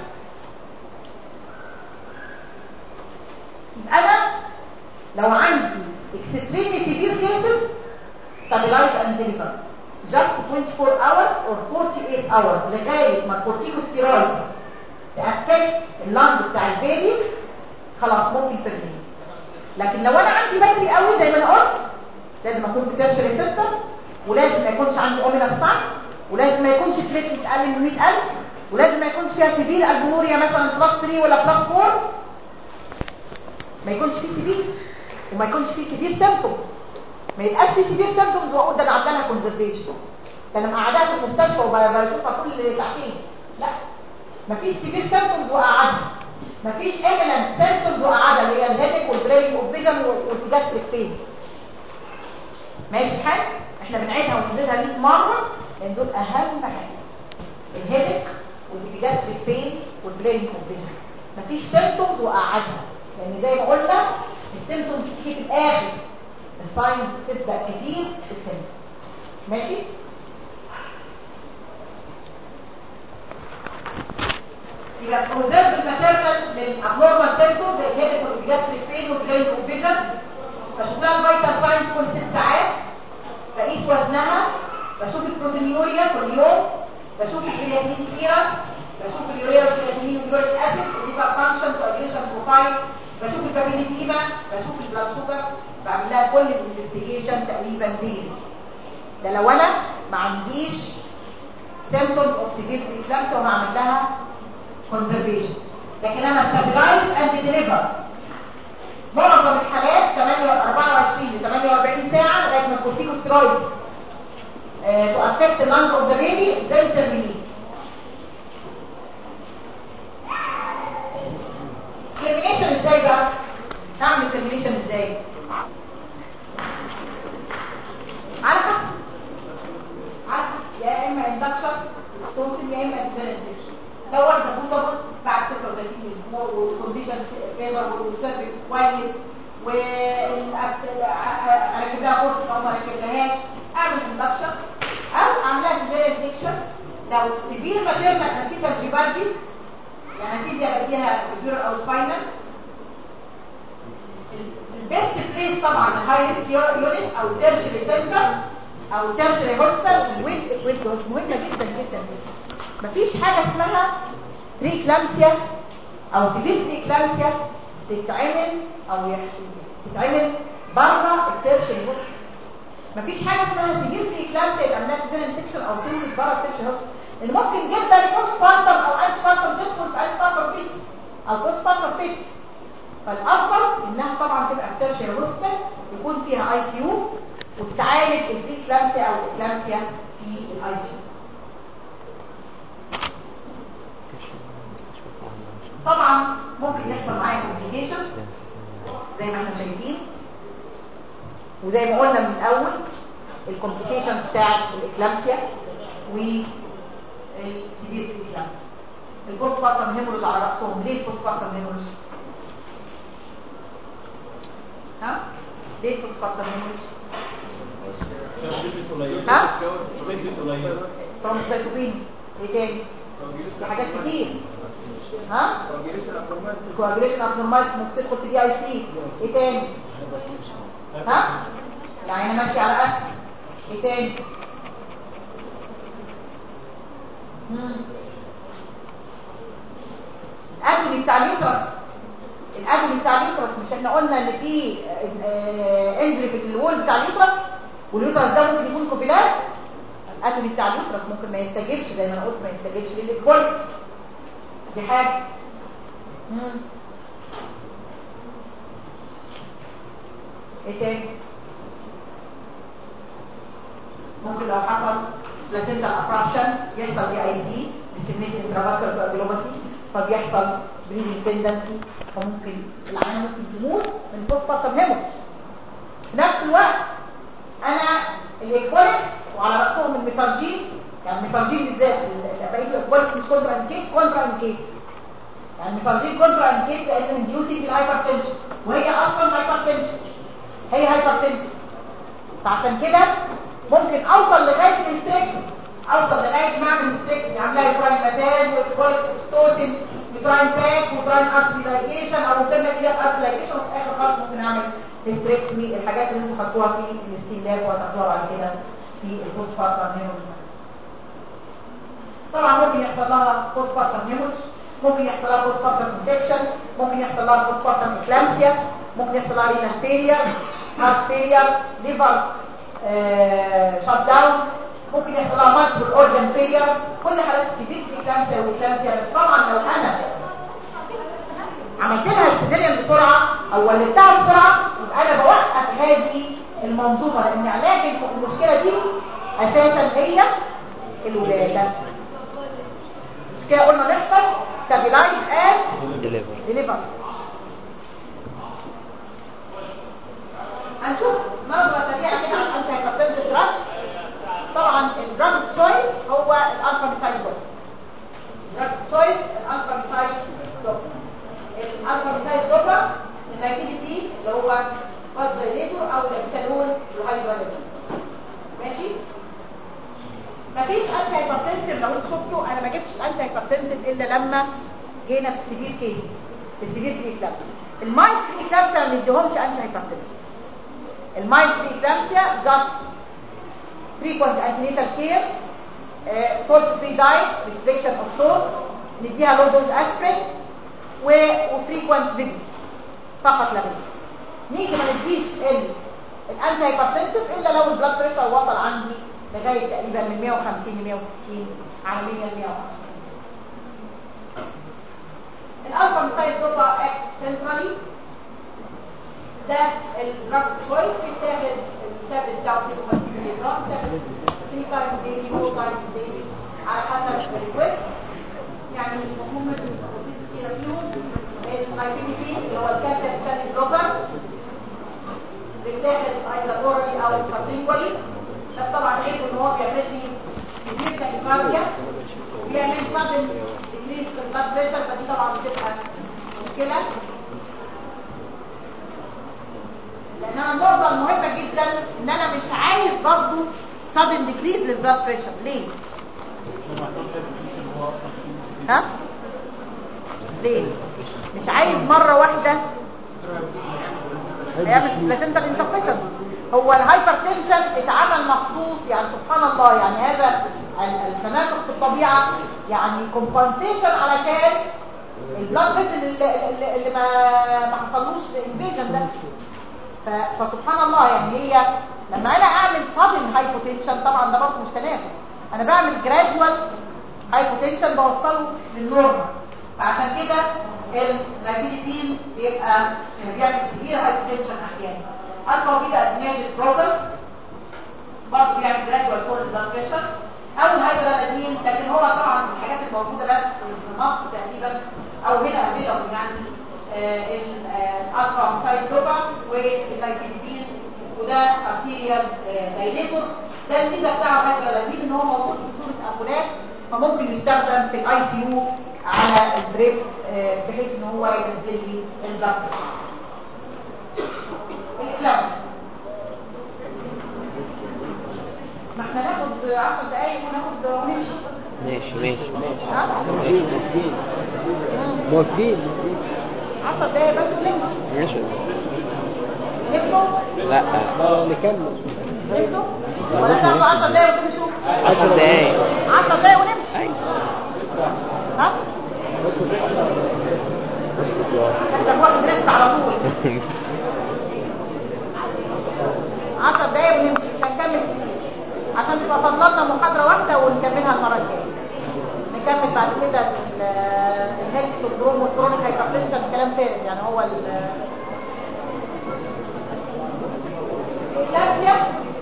[SPEAKER 1] يبقى انا لو عندي extremely severe cases stabilize and deliver just 24 hours or 48 hours لغايه ما الكورتيكوستيرويد تأفكت اللنج بتاع البيبي خلاص ممكن ترميه لكن لو انا عندي بدري قوي زي ما انا قلت لازم اكون في تيرشري سيستم ولازم ما يكونش عندي اوميلا ساين ولازم ما يكونش بليتلت اقل من 100000 ولازم ما يكونش فيها سيفير البنوريا مثلا بلس 3 ولا بلس 4 ما يكونش فيه سيفير وما يكونش فيه سيفير سيمبتومز ما يبقاش فيه سيفير سيمبتومز واقول ده انا عامله كونزرفيشن ده انا مقعداها في المستشفى وبشوفها كل ساعتين لا مفيش سيفير سيمبتومز وقعدها مفيش ايمننت سيمبتومز وقعدها اللي هي الهيدك والبرين والفيجن والجاستريك بين ماشي الحال احنا بنعيدها وننزلها 100 مره لان دول اهم حاجه الهيدك والجاستريك بين والبرين والفيجن مفيش سيمبتومز وقعدها لان زي ما قلنا السيمبتومز تيجي في الاخر الساينز تسبق كتير السيمبتومز ماشي يبقى كونزرف الماتيرنال للابنورمال سيمبتوم زي الهيدك والجاستريك بين والبرين والفيجن بشوف لها الفيتال ساينز كل ست ساعات بقيس وزنها بشوف البروتينيوريا كل يوم بشوف الكرياتين كليرنس بشوف اليوريا والكرياتين واليوريك اسيد الليفر فانكشن كوagulation بروفايل بشوف الكابيليتيما بشوف البلاد شوجر بعمل لها كل الانفستيجيشن تقريبا ديلي ده لو انا ما عنديش symptoms of severe preeclampsia وهعمل لها conservation لكن انا stabilize and deliver معظم الحالات 8 24 ل 48 ساعه لغايه ما الكورتيكوستيرويدز تو افكت اللنج اوف ذا بيبي زي ترمينيت ترمينيشن ازاي بقى هعمل ترمينيشن ازاي على حسب على حسب يا اما اندكشن ستوسن يا اما سيزاريان لو واحده سوتابل بعد 36 اسبوع والكونديشن فيفر والسيرفيس كويس واركب لها كورس او ما ركبلهاش اعمل لو سيفير ماتيرنال نتيجه جيبارتي يعني سيدي يبقى فيها سيفير او سباينال البيست بليس طبعا الهايست يونت او تيرشري سنتر او تيرشري هوسبيتال ويل مهمه جدا جدا جدا مفيش حاجه اسمها بري كلامسيا او سيفير بري كلامسيا تتعمل او يحصل تتعمل بره التيرشري هوسبيتال مفيش حاجه اسمها سيفير بري كلامسيا يبقى منها سيفير انفكشن او تولد بره التيرشري هوسبيتال لان ممكن جدا بوست بارتم او انت بارتم تدخل في انت بارتم بيتس او بوست بارتم بيتس فالافضل انها طبعا تبقى في تيرشري هوسبيتال يكون فيها اي سي يو وتعالج البري كلامسيا او الاكلامسيا في الاي سي يو طبعا ممكن يحصل معايا كومبليكيشنز زي ما احنا شايفين وزي ما قلنا من الاول الكومبليكيشنز بتاعت الاكلامسيا والسيفير اكلامسيا البوست بارتم هيموريج على راسهم ليه البوست بارتم هيموريج ها ليه البوست بارتم هيموريج ها سايتوبين ايه تاني في حاجات كتير ها الكواجريشن ابنورمالز ممكن تدخل في دي اي سي ايه تاني ها العينه ماشيه على قد ايه تاني الادويه بتاع اليوترس الادويه بتاع اليوترس مش احنا قلنا ان في انجري في الوول بتاع اليوترس واليوترس ده ممكن يكون كوفيلات الادويه بتاع اليوترس ممكن ما يستجيبش زي ما انا قلت ما يستجيبش للكولكس دي حاجه مم. ايه تاني ممكن لو حصل بلاسنتا ابرابشن يحصل دي اي سي ديسكريميت انترافاسكولار كواجلوباسي فبيحصل بريدنج تندنسي فممكن العينه ممكن تموت من بوست بارتم هيموريج في نفس الوقت انا الاكوالكس وعلى راسهم الميسارجين يعني الميسارجين بالذات بقيه الاكوالكس مش كونترا انكيت كونترا انكيت يعني الميسارجين كونترا انكيت لانه انديوسنج الهايبرتنشن وهي اصلا هايبرتنشن هي هايبرتنشن فعشان كده ممكن اوصل لغايه الستريك اوصل لغايه ما اعمل ستريك عاملها يوتراين ماتاز والكوليكس اكستوسين يوتراين باك ويوتراين ارتريلايجيشن او ممكن نتيجه ارتريلايجيشن وفي الاخر خالص ممكن اعمل هيستريكتومي الحاجات اللي انتوا خدتوها في الستيل لاب وهتاخدوها بعد كده في البوست بارتم هيموريج طبعا ممكن يحصل لها بوست بارتم هيموريج ممكن يحصل لها بوست بارتم انفكشن ممكن يحصل لها بوست بارتم اكلامسيا ممكن يحصل لها رينال فيلير هارت فيلير ليفر شات داون ممكن يحصل لها مالتيبل اورجان فيلير كل حالات السيفير اكلامسيا واكلامسيا بس طبعا لو انا عملت لها السيزيريان بسرعه او ولدتها بسرعه يبقى انا بوقف هذه المنظومه لان علاج المشكله دي اساسا هي الولاده مش كده قلنا نحفظ ستابيلايز اند ديليفر هنشوف نظره سريعه كده على الانتي هايبرتنسيف دراج طبعا الدراج تشويس هو الالفا ميثايل دوب دراج تشويس الالفا ميثايل دوب الالفا ميثايل دوبا اللايكيديتي اللي هو فازوليتور او الابتالون الهايدروليزم ماشي مفيش انتي هايبرتنسيف لو انتوا شفتوا انا ما جبتش انتي هايبرتنسيف الا لما جينا في السيفير كيس في السيفير بريكلامسيا المايلد بريكلامسيا ما بنديهمش انتي هايبرتنسيف المايلد بريكلامسيا جاست frequent antenatal care uh, salt free diet restriction of salt نديها low dose aspirin و frequent visits فقط لا غير نيجي ما نديش الانتي هايبرتنسيف الا لو البلاد بريشر وصل عندي لغايه تقريبا من 150 ل 160 على 100 ل 150 الالفا ميثايل دوبا اكت سنترالي ده الدراج تشويس بيتاخد التابلت بتاعه 52 مللي جرام تابلت 3 تايمز ديلي 4 تايمز ديلي على حسب الريكوست يعني مش مهم التفاصيل كتيره فيهم اللايبينيفين اللي هو الكالسيوم شانل بلوكر بيتاخد ايضا اورالي او سبلينجوالي بس طبعا عيبه ان هو بيعمل لي كتير تاكيكارديا وبيعمل سبب ديكريس في البلاد بريشر فدي طبعا بتبقى مشكله لان انا النقطه المهمه جدا ان انا مش عايز برضو sudden decrease للبلاد بريشر ليه
[SPEAKER 2] عشان ما يحصلش الفيشن هو اصلا في
[SPEAKER 1] ها ليه مش عايز مره واحده هيعمل بلاسنتال انسفشنس هو الهايبر تنشن اتعمل مخصوص يعني سبحان الله يعني هذا ال- التناسق في الطبيعه يعني كومبنسيشن علشان البلاد فيسل اللي, اللي- اللي ما ما حصلوش انفيجن ده ف- فسبحان الله يعني هي لما انا اعمل سادن هايبوتنشن طبعا ده برضه مش تناسق انا بعمل جرادوال هايبوتنشن بوصله للنورمال فعشان كده اللايبيليبين بيبقى بيعمل سيفير هايبوتنشن احيانا الفا بيتا ادينيتد بروتين برضه بيعمل جرادوال فول بلاد بريشر او الهيدرالادين لكن هو طبعا الحاجات الموجوده بس في مصر تقريبا او هنا افيلابل يعني الالفا مسايد دوبا واللايبيليبين وده ارتيريال دايليتور ده الميزه بتاع الهيدرالادين ان هو موجود في صوره امبولات فممكن يستخدم في الاي سي يو على الدريب آه، بحيث ان هو ينزل لي الضغط الاقلاس ما احنا ناخد 10 دقايق وناخد ونمشي
[SPEAKER 3] ماشي ماشي
[SPEAKER 1] ها
[SPEAKER 3] موافقين موافقين موافقين
[SPEAKER 1] 10 دقايق بس ونمشي
[SPEAKER 3] ماشي
[SPEAKER 1] نبتوا
[SPEAKER 3] لا لا نكمل
[SPEAKER 1] نبتوا ولا تاخدوا 10 دقايق وتمشوا
[SPEAKER 3] 10 دقايق
[SPEAKER 1] 10 دقايق ونمشي
[SPEAKER 3] ايوه
[SPEAKER 1] ها
[SPEAKER 3] بس يا
[SPEAKER 1] انت واخد ريست على طول 10 دقايق ونمشي مش هنكمل كتير عشان تبقى فضلنا محاضرة واحدة ونكملها المرة الجاية نكمل بعد كده ال- الهيلث سندروم والكرونيك هايبرتنشن كلام فارغ يعني هو ال الإكلامسيا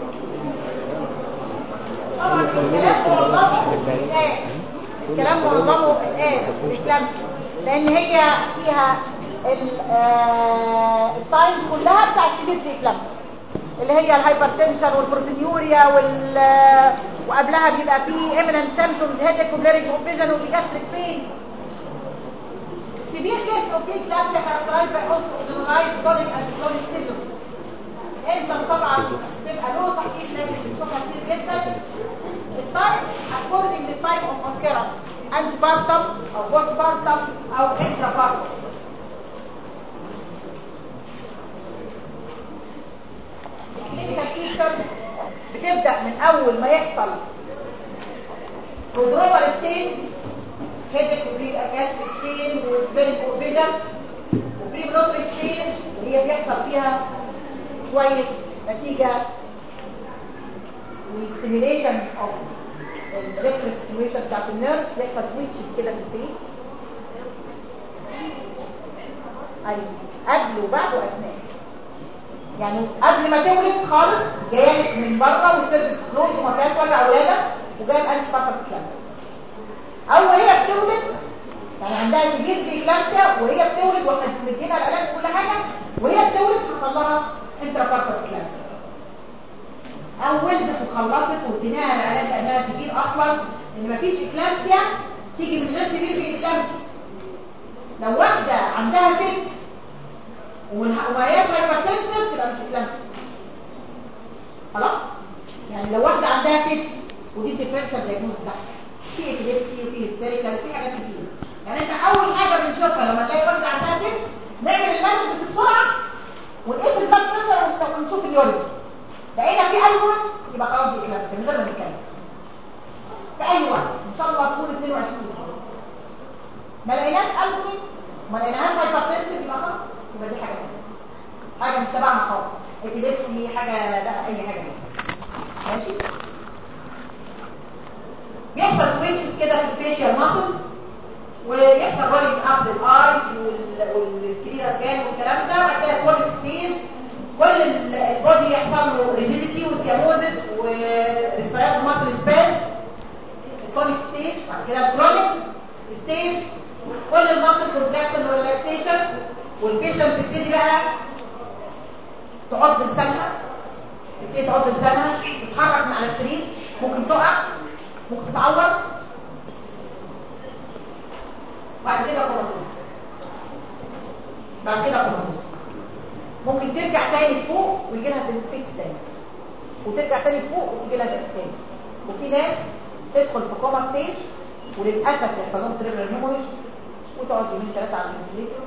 [SPEAKER 1] طبعا الكلام معظمه اتقال الكلام معظمه اتقال الإكلامسيا لأن هي فيها ال- آه، الساينز كلها بتاعت سيديت الإكلامسيا اللي هي الهايبرتنشن والبروتينيوريا وال وقبلها بيبقى فيه eminent symptoms headache وبليرنج اوف فيجن وبيجاستريك بين severe case of preeclampsia characterized by also generalized tonic and tonic syndrome الانسان طبعا بتبقى له تحقيق لازم بنشوفها كتير جدا التايب according to type of occurrence antepartum او postpartum او intrapartum الكلينيكال فيتشر بتبدا من اول ما يحصل prodromal ستيج هيدك وبري اكاستيك ستيج وسبيرنج فيجن وبري بلوتري ستيج اللي هي بيحصل فيها شويه نتيجه للستيميليشن اوف الالكتريك ستيميليشن بتاعت النيرفز يحصل تويتشز كده في الفيس ايوه قبل وبعد واثناء يعني قبل ما تولد خالص جايه من بره والسيرفكس كلوز وما فيهاش وجع ولاده وجايه بانش بارفر كلامس او وهي بتولد يعني عندها كبير بريكلامسيا وهي بتولد واحنا مدينا العلاج كل حاجه وهي بتولد حصل لها انترا بارفر كلامسيا او ولدت وخلصت واديناها العلاج لانها كبير اصلا ان مفيش اكلامسيا تيجي من غير كبير باكلامسيا لو واحده عندها فيكس ومن- وما هياش هايبرتنسف تبقى مش اكلامسيا خلاص يعني لو واحده عندها فيكس ودي الديفرنشال دايجنوز بتاعها في ابيليبسي وفي هيستيريكال وفي حاجات كتير يعني انت اول حاجه بنشوفها لما نلاقي واحده عندها فيكس نعمل المانجمنت بسرعه ونقيس البلاد بريشر ون- ونشوف اليورين لقينا في البوم يبقى خلاص دي اكلامسيا من غير ما نتكلم في اي وقت ان شاء الله تكون 22 ما لقيناش البوم ما لقيناهاش هايبرتنسف يبقى خلاص يبقى دي حاجه تانية حاجه مش تبعنا خالص ابيليبسي حاجه لا اي حاجه ماشي بيحصل تويتشز كده في الفيشيال ماسلز ويحصل رولينج اب للاي والسكرينال كان والكلام ده بعد كده كل ستيج كل ال- البودي يحصل له ريجيديتي وسياموزس وريسبيراتوري ماسل سباز الكونيك ستيج بعد كده الكرونيك ستيج كل الماسل كونتراكشن وريلاكسيشن والبيشنت تبتدي بقى تعض لسانها تبتدي تعض لسانها تتحرك من على السرير ممكن تقع ممكن تتعور بعد كده كوماتوز بعد كده كوماتوز ممكن ترجع تاني فوق ويجي لها فيكس تاني وترجع تاني فوق ويجي لها فيكس تاني وفي ناس تدخل في كوما ستيج وللاسف يحصل لهم سيريبرال هيموريج وتقعد يومين ثلاثه على الفنتليتور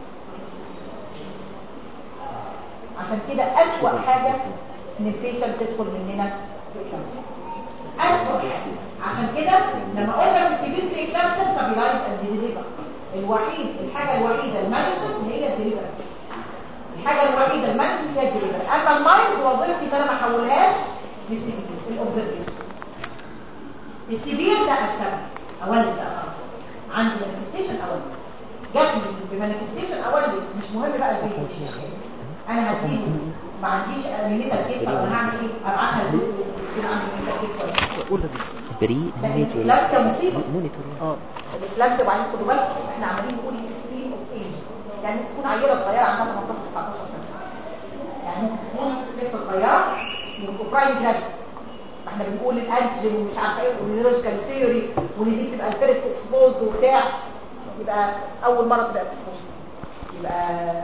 [SPEAKER 1] عشان كده اسوأ حاجه ان البيشنت تدخل مننا في الكانسر اسوأ حاجه عشان كده لما قلنا في السيفير بري كانسر ستابيلايز اند ديليفر الوحيد الحاجه الوحيده المانجمنت هي الديليفر الحاجه الوحيده المانجمنت هي الديليفر اما المايند وظيفتي ان انا ما احولهاش للسي بي تي الاوبزرفيشن السيفير ده اسبب اولد بقى خلاص عندي مانيفستيشن اولد جاتني بمانيفستيشن اولد مش مهم بقى البيت انا هديله ما عنديش ميميتال كيك ولا هعمل ايه ابعتها لجوزي يكون عندي ميميتال كيك كويس
[SPEAKER 2] قول بس
[SPEAKER 3] بري
[SPEAKER 1] لكن
[SPEAKER 3] مونيتور
[SPEAKER 1] الإكلامسيا مصيبة.
[SPEAKER 3] مونيتور
[SPEAKER 2] اه
[SPEAKER 1] الإكلامسيا وبعدين خدوا بالكم احنا عمالين نقول اكستريم اوف ايج يعني تكون عيله صغيره عندها 18 19 سنه يعني ممكن تكون لسه صغيره وبرايم جراد احنا بنقول الانتيجين ومش عارفه ايه والنيورولوجيكال ثيوري وان دي بتبقى الفيرست اكسبوزد وبتاع يبقى اول مره تبقى اكسبوزد يبقى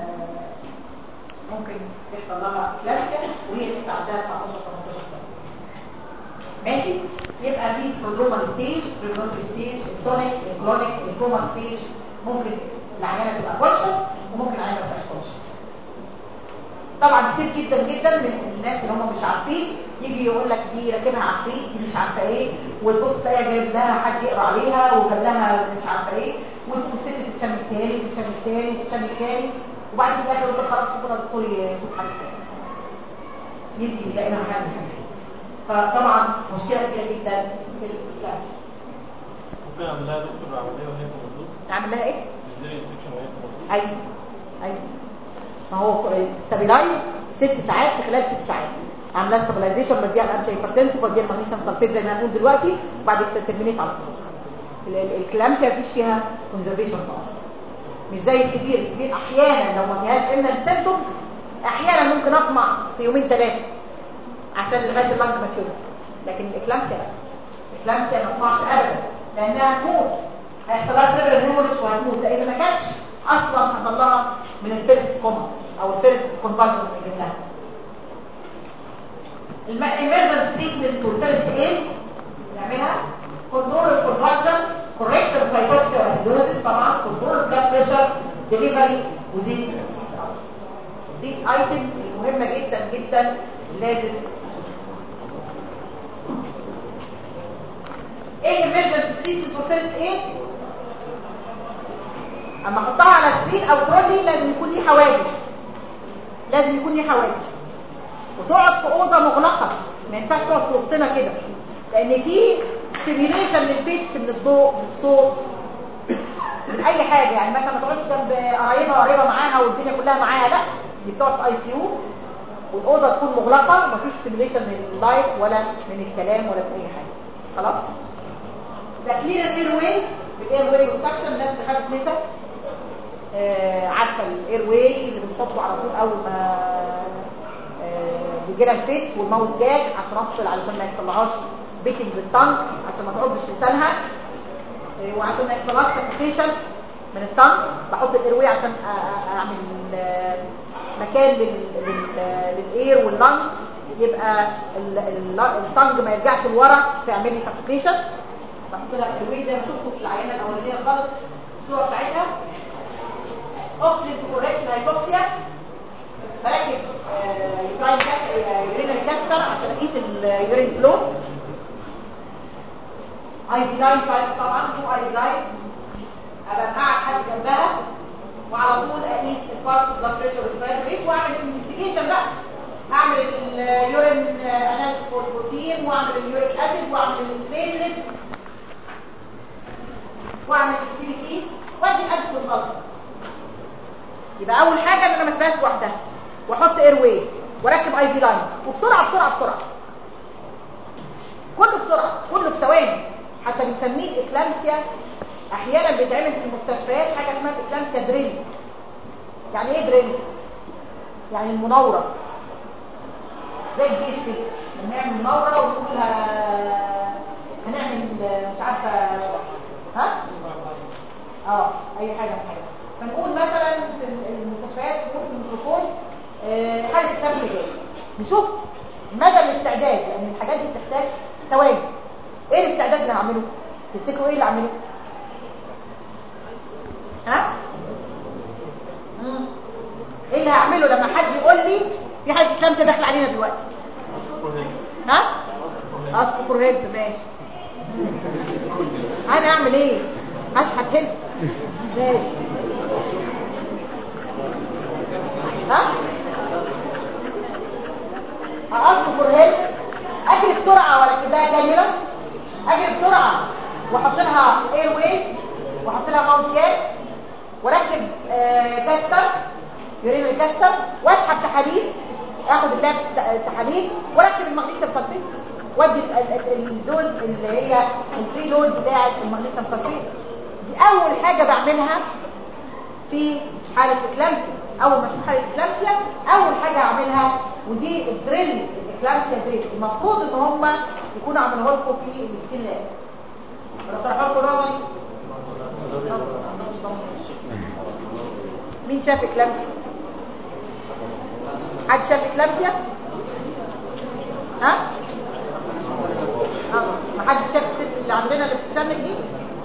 [SPEAKER 1] ممكن يحصل لها كلاسيا وهي لسه عندها 19 18 سنه ماشي يبقى في بروجرومال ستيج بريفرونتري ستيج التونيك الكلونيك الكوما ستيج ممكن العيانه تبقى كونشس وممكن العيانه ما تبقاش كونشس طبعا كتير جدا جدا من الناس اللي هم مش عارفين يجي يقول لك دي راكبها عفريت دي مش عارفه ايه وتبص تلاقيها جايب لها حد يقرا عليها وجاب لها مش عارفه ايه والست تتشم التاني تتشم التاني تتشم التاني وبعدين في الاخر يقول خلاص كده الدكتور يشوف حاجه تاني يدي يلاقي لها حل فطبعا مشكله كبيره جدا في الكلاس
[SPEAKER 2] ممكن اعمل لها دكتور عمليه وهي كمبيوتر
[SPEAKER 1] نعمل لها ايه
[SPEAKER 2] سيزيريان سيكشن وهي كمبيوتر
[SPEAKER 1] ايوه ايوه ما هو ستابيلايز ست ساعات في خلال ست ساعات عاملاه ستابلايزيشن بديها الانتي هايبرتنسيف بديها المغنيسيوم سلفيت زي ما هنقول دلوقتي وبعد كده ترمينيت على طول ال- ال- الكلامشيا مفيش فيها كونزرفيشن خالص مش زي السبير السبير احيانا لو ما فيهاش الا سيمتوم احيانا ممكن اطمع في يومين ثلاثه عشان لغايه اللانج ماتيوريتي لكن الاكلامسيا لا الاكلامسيا ما تطمعش ابدا لانها هتموت هيحصل لها سيرفر هيموريج وهتموت ده اذا ما كانتش اصلا حصل لها من الفيرست كوما او الفيرست كونفرجن اللي جبناها الامرجنس تريتمنت والفيرست ايد نعملها كنترول الكونفرجن كوركشن فايبوكسيا واسيدوزيس طبعا كنترول بلاد بريشر ديليفري وزين دي ايتمز المهمه جدا جدا لازم ايه الامرجنسي تريتمنت والفيرست ايد اما احطها على سرير او ترولي لازم يكون ليه حواجز لازم يكون ليه حواجز وتقعد في اوضه مغلقه ما ينفعش تقعد في وسطنا كده لان في ستيميوليشن للبيتس من الضوء من الصوت من اي حاجه يعني مثلا ما تقعدش جنب قرايبها قريبه معاها والدنيا كلها معاها لا دي بتقعد في اي سي يو والاوضه تكون مغلقه ومفيش ستيميوليشن من اللايت ولا من الكلام ولا من اي حاجه خلاص تكلير الاير واي الاير واي والسكشن الناس اللي خدت نسا آه عارفه الاير واي اللي بنحطه على طول اول ما آه بيجي لها الفيتس والماوس جاج عشان افصل علشان ما يحصلهاش بيتنج بالتنج عشان ما تعضش لسانها آه وعشان ما يحصلهاش سفوكيشن من التنج بحط الاير واي عشان أ- أ- اعمل آه، مكان لل- لل- للاير واللنج يبقى ال- ال- التنج ما يرجعش لورا فيعمل لي سفوكيشن بحط لها الاير واي زي ما شفتوا في العينه الاولانيه خالص الصوره بتاعتها اوكسجين تو كوريكت الهايبوكسيا بركب يوراين يورينال كاستر عشان اقيس اليورين فلو اي بي لاين طبعا تو اي بي لاين ابقى قاعد حد جنبها وعلى طول اقيس البالس بلاد بريشر والريسبيراتوري ريت واعمل انفستيجيشن بقى اعمل اليورين اناليسيس فور البروتين واعمل اليوريك اسيد واعمل البليتلتس واعمل السي بي سي وادي ادخل الغلط يبقى اول حاجه ان انا ما اسيبهاش لوحدها واحط اير واي واركب اي في لاين وبسرعه بسرعه بسرعه كله بسرعه كله في ثواني حتى بنسميه اكلامسيا احيانا بيتعمل في المستشفيات حاجه اسمها اكلامسيا دريل يعني ايه دريل يعني المناوره زي الجيش كده لما يعمل مناوره ونقول ه- هنعمل مش عارفه ها اه اي حاجه من حاجه فنقول مثلا في المستشفيات نقول في الميكروفون آه، حاله الكبد جاي نشوف مدى الاستعداد لان الحاجات دي بتحتاج ثواني ايه الاستعداد اللي هعمله تفتكروا ايه اللي هعمله ها مم. ايه اللي هعمله لما حد يقول لي في حاجه لمسه داخله علينا دلوقتي ها اسكو فور هيلب ماشي انا اعمل ايه اشحت هيلب ماشي ها اسكو فور هيلب اجري بسرعه ولا كده كاميرا اجري بسرعه واحط لها اير واي واحط لها ماونت كاب واركب آه كاستر يورين كاستر واسحب تحاليل اخد اللاب تحاليل واركب المغنيسيوم سلفيت وادي الدوز اللي هي الفري لود بتاعه المغنيسيوم سلفيت دي اول حاجه بعملها في حاله اكلامسيا اول ما اشوف حاله اكلامسيا اول حاجه اعملها ودي الدريل الاكلامسيا دريل المفروض ان هم يكونوا عملوها لكم في السكين لاب ولا شرحوا لكم نظري مين شاف اكلامسيا حد شاف اكلامسيا ها اه ما حد شاف الست اللي عندنا اللي بتتشنج دي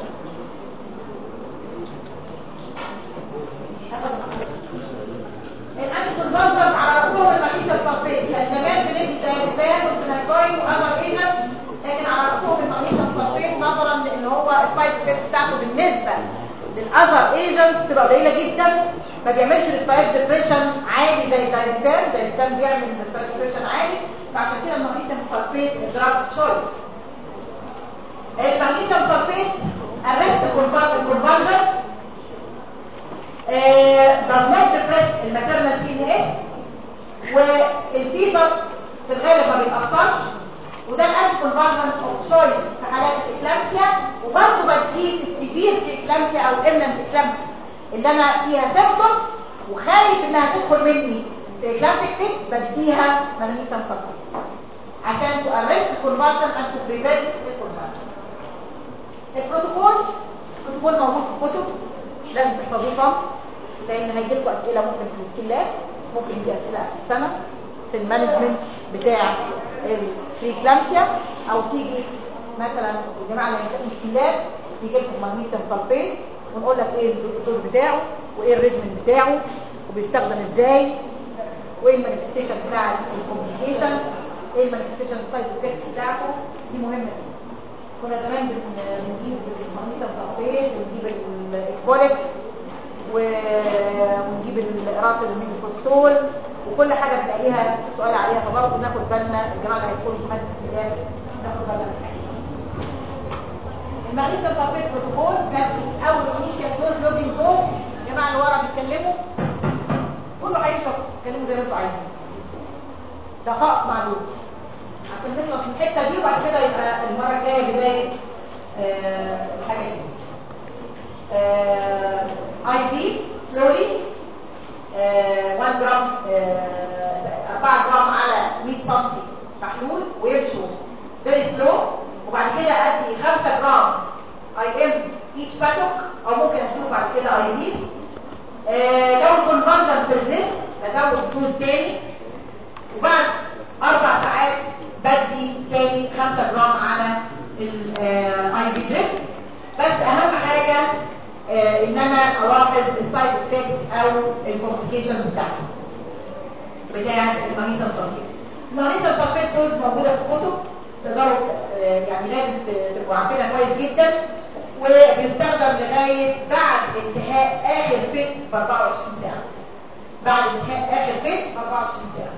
[SPEAKER 1] الانتي كونفرتر على راسهم المغنيسيوم سلفيت كان زمان بندي دايزبان وفيناكوين واذر ايجنت لكن على راسهم المغنيسيوم سلفيت نظرا لان هو السايد افكتس بتاعته بالنسبه للاذر ايجنتس بتبقى قليله جدا ما بيعملش ريسبيرت ديبريشن عالي زي الدايزبان الدايزبان بيعمل ريسبيرت ديبريشن عالي فعشان كده المغنيسيوم سلفيت دراج تشويس المغنيسيوم سلفيت arrest conversion does not depress الماتيرنال سي ان اس والفيبر في الغالب ما بيتاثرش وده الانتي كونفرجن اوف تشويس في حالات الاكلامسيا وبرضه بديه السيفير اكلامسيا او امننت اكلامسيا اللي انا فيها سيمبتومز وخايف انها تدخل مني في اكلامسيك فيت بديها مغنيسيوم سلفيت عشان تارست الكونفرجن اند تو بريفنت الكونفرجن البروتوكول البروتوكول موجود في الكتب لازم تحفظوه صم لان هيجي لكم اسئله ممكن في السكيل لاب ممكن يجي اسئله في السنه في المانجمنت بتاع البريكلامسيا او تيجي مثلا الجماعه اللي هيمتحنوا السكيل لاب يجي لكم مغنيسيوم سلفيت ونقول لك ايه الدوز بتاعه وايه الريجمنت بتاعه وبيستخدم ازاي وايه المانيفستيشن بتاع الكومبليكيشن ايه المانيفستيشن سايد افكتس بتاعته دي مهمه جدا كنا زمان بنجيب المغنيسيوم سلفيت ونجيب الاكبوليكس ونجيب راس الميزوفوستول وكل حاجه بيبقى ليها سؤال عليها فبرضه ناخد بالنا الجماعه اللي هيدخلوا امتحان الاستئناف ناخد بالنا من الحاجات المغنيسيوم سلفيت بروتوكول بس اول انيشال دوز لودنج دوز الجماعه اللي ورا بيتكلموا كله هيشرب اتكلموا زي ما انتوا عايزين دقائق معلومه عشان نخلص من الحته دي وبعد كده يبقى المره الجايه بدايه آه الحاجه دي اي بي سلولي 1 جرام 4 جرام على 100 سم محلول ويمشوا فيري سلو وبعد كده ادي 5 جرام اي ام ايتش باتوك او ممكن اديه بعد كده اي بي لو الكونفرجن بريزنت ازود الدوز تاني وبعد اربع ساعات بدي تاني 5 جرام على الاي بي دريب بس اهم حاجه آه ان انا الاحظ السايد افكتس او الكومبليكيشنز بتاعتي بتاعه المغنيسيوم سلفيت المغنيسيوم سلفيت دوز موجوده في الكتب تقدروا آه يعني لازم تبقوا عارفينها كويس جدا وبيستخدم لغايه بعد انتهاء اخر فيت ب 24 ساعه بعد انتهاء اخر فيت ب 24 ساعه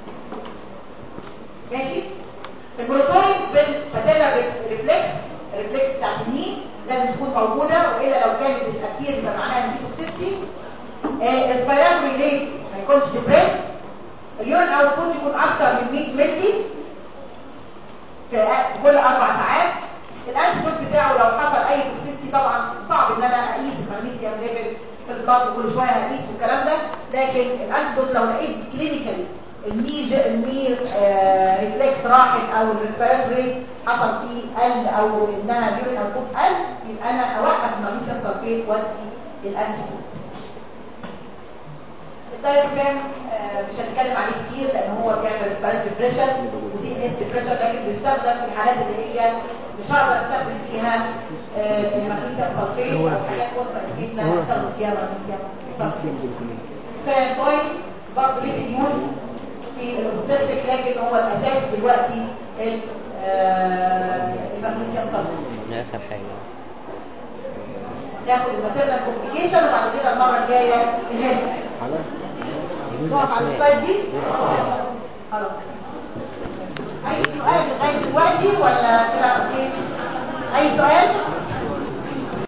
[SPEAKER 1] ماشي المونيتورنج بالباتيلا ريفلكس الريفلكس بتاعت النين لازم تكون موجوده والا لو كانت ديسابير يبقى معناها ان في توكسيستي الريسبيراتوري ريت ما يكونش ديبريس اليورين اوتبوت يكون اكتر من 100 مللي في كل اربع ساعات الانتيدوت بتاعه لو حصل اي توكسيستي طبعا صعب ان انا اقيس المغنيسيوم ليفل في البلاد كل شويه هقيس والكلام ده لكن الانتيدوت لو لقيت كلينيكالي الني الني آه ريفلكس راحت او الريسبيراتوري حصل فيه قل او انها اليورين اوتبوت قل يبقى انا اوقف المغنيسيوم سلفيت وادي الانتيدوت الدايفرام آه مش هنتكلم عليه كتير لان هو بيعمل ريسبيراتوري بريشر وسي ان ديبريشن لكن بيستخدم في الحالات اللي هي مش هقدر استخدم فيها آه، المغنيسيوم صلفيت او حاجات اخرى جدا استخدم فيها مغنيسيوم صلفيت فبوينت برضه ليه اليوز في الاوبستاتيك لكن هو الاساس دلوقتي ال- آه، المغنيسيوم صلفيت
[SPEAKER 3] من اخر حاجه
[SPEAKER 1] ناخد الماتيرنال كومبليكيشن وبعد كده المره الجايه الهيد
[SPEAKER 3] خلاص بدون
[SPEAKER 1] نقف على
[SPEAKER 3] اسماء
[SPEAKER 1] السلايد دي
[SPEAKER 3] بدون اسماء
[SPEAKER 1] خلاص اي سؤال لغايه دلوقتي ولا